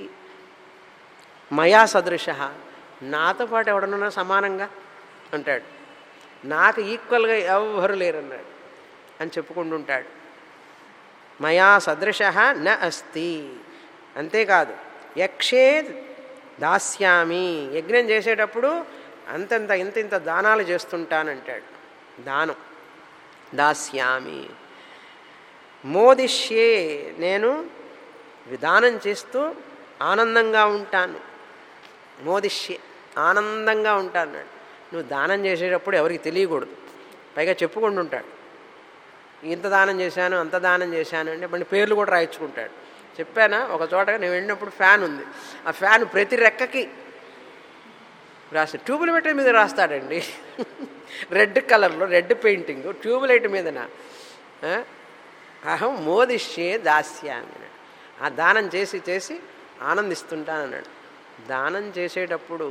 [SPEAKER 1] మయా సదృశ నాతో పాటు ఎవడన్నా సమానంగా అంటాడు నాకు ఈక్వల్గా ఎవ్వరు లేరన్నాడు అని చెప్పుకుంటుంటాడు మయా సదృశ న అస్తి అంతేకాదు యక్షే దాస్యామి యజ్ఞం చేసేటప్పుడు అంతంత ఇంత ఇంత దానాలు చేస్తుంటానంటాడు దానం దాస్యామి మోదిష్యే నేను విధానం చేస్తూ ఆనందంగా ఉంటాను మోదిష్యే ఆనందంగా ఉంటాను అన్నాడు నువ్వు దానం చేసేటప్పుడు ఎవరికి తెలియకూడదు పైగా చెప్పుకుంటూ ఉంటాడు ఇంత దానం చేశాను అంత దానం చేశాను అంటే మళ్ళీ పేర్లు కూడా రాయించుకుంటాడు చెప్పానా ఒక చోట నేను వెళ్ళినప్పుడు ఫ్యాన్ ఉంది ఆ ఫ్యాన్ ప్రతి రెక్కకి రాసి ట్యూబ్ లైట్ మీద రాస్తాడండి రెడ్ కలర్లో రెడ్ పెయింటింగ్ ట్యూబ్ లైట్ మీదన ఆ? అహం మోదిష్యే దాస్యామి అన్నాడు. ఆ దానం చేసి చేసి ఆనందిస్తుంటానన్నాడు దానం చేసేటప్పుడు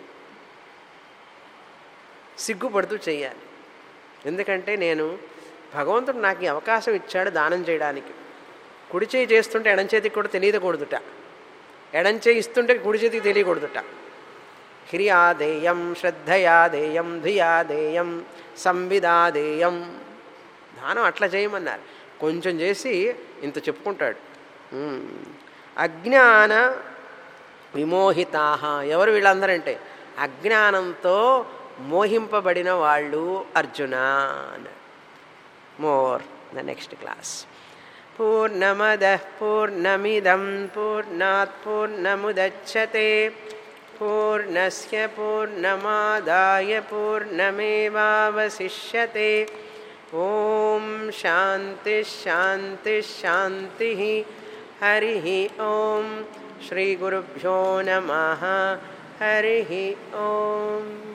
[SPEAKER 1] సిగ్గుపడుతూ చెయ్యాలి ఎందుకంటే నేను భగవంతుడు నాకు ఈ అవకాశం ఇచ్చాడు దానం చేయడానికి కుడి చేయి చేస్తుంటే ఎడం చేతికి కూడా తెలియకూడదుట ఎడం చేయి ఇస్తుంటే కుడి చేతికి తెలియకూడదుట హ్రియాదేయం శ్రద్ధయాదేయం ధియాదేయం సంవిదాదేయం దానం అట్లా చేయమన్నారు కొంచెం చేసి ఇంత చెప్పుకుంటాడు ఉమ్. అజ్ఞాన విమోహితా ఎవరు వీళ్ళందరంటే అజ్ఞానంతో మోహింపబడిన వాళ్ళు అర్జున అన్నాడు మోర్ ద నెక్స్ట్ క్లాస్ పూర్ణమద పూర్ణమిదం పూర్ణాత్ పూర్ణముదచ్చతే పూర్ణస్య పూర్ణమాదాయ పూర్ణమేవావశిష్యతే ఓం శాంతి శాంతి శాంతి హరి ఓం శ్రీ గురుభ్యో నమ హరి ఓం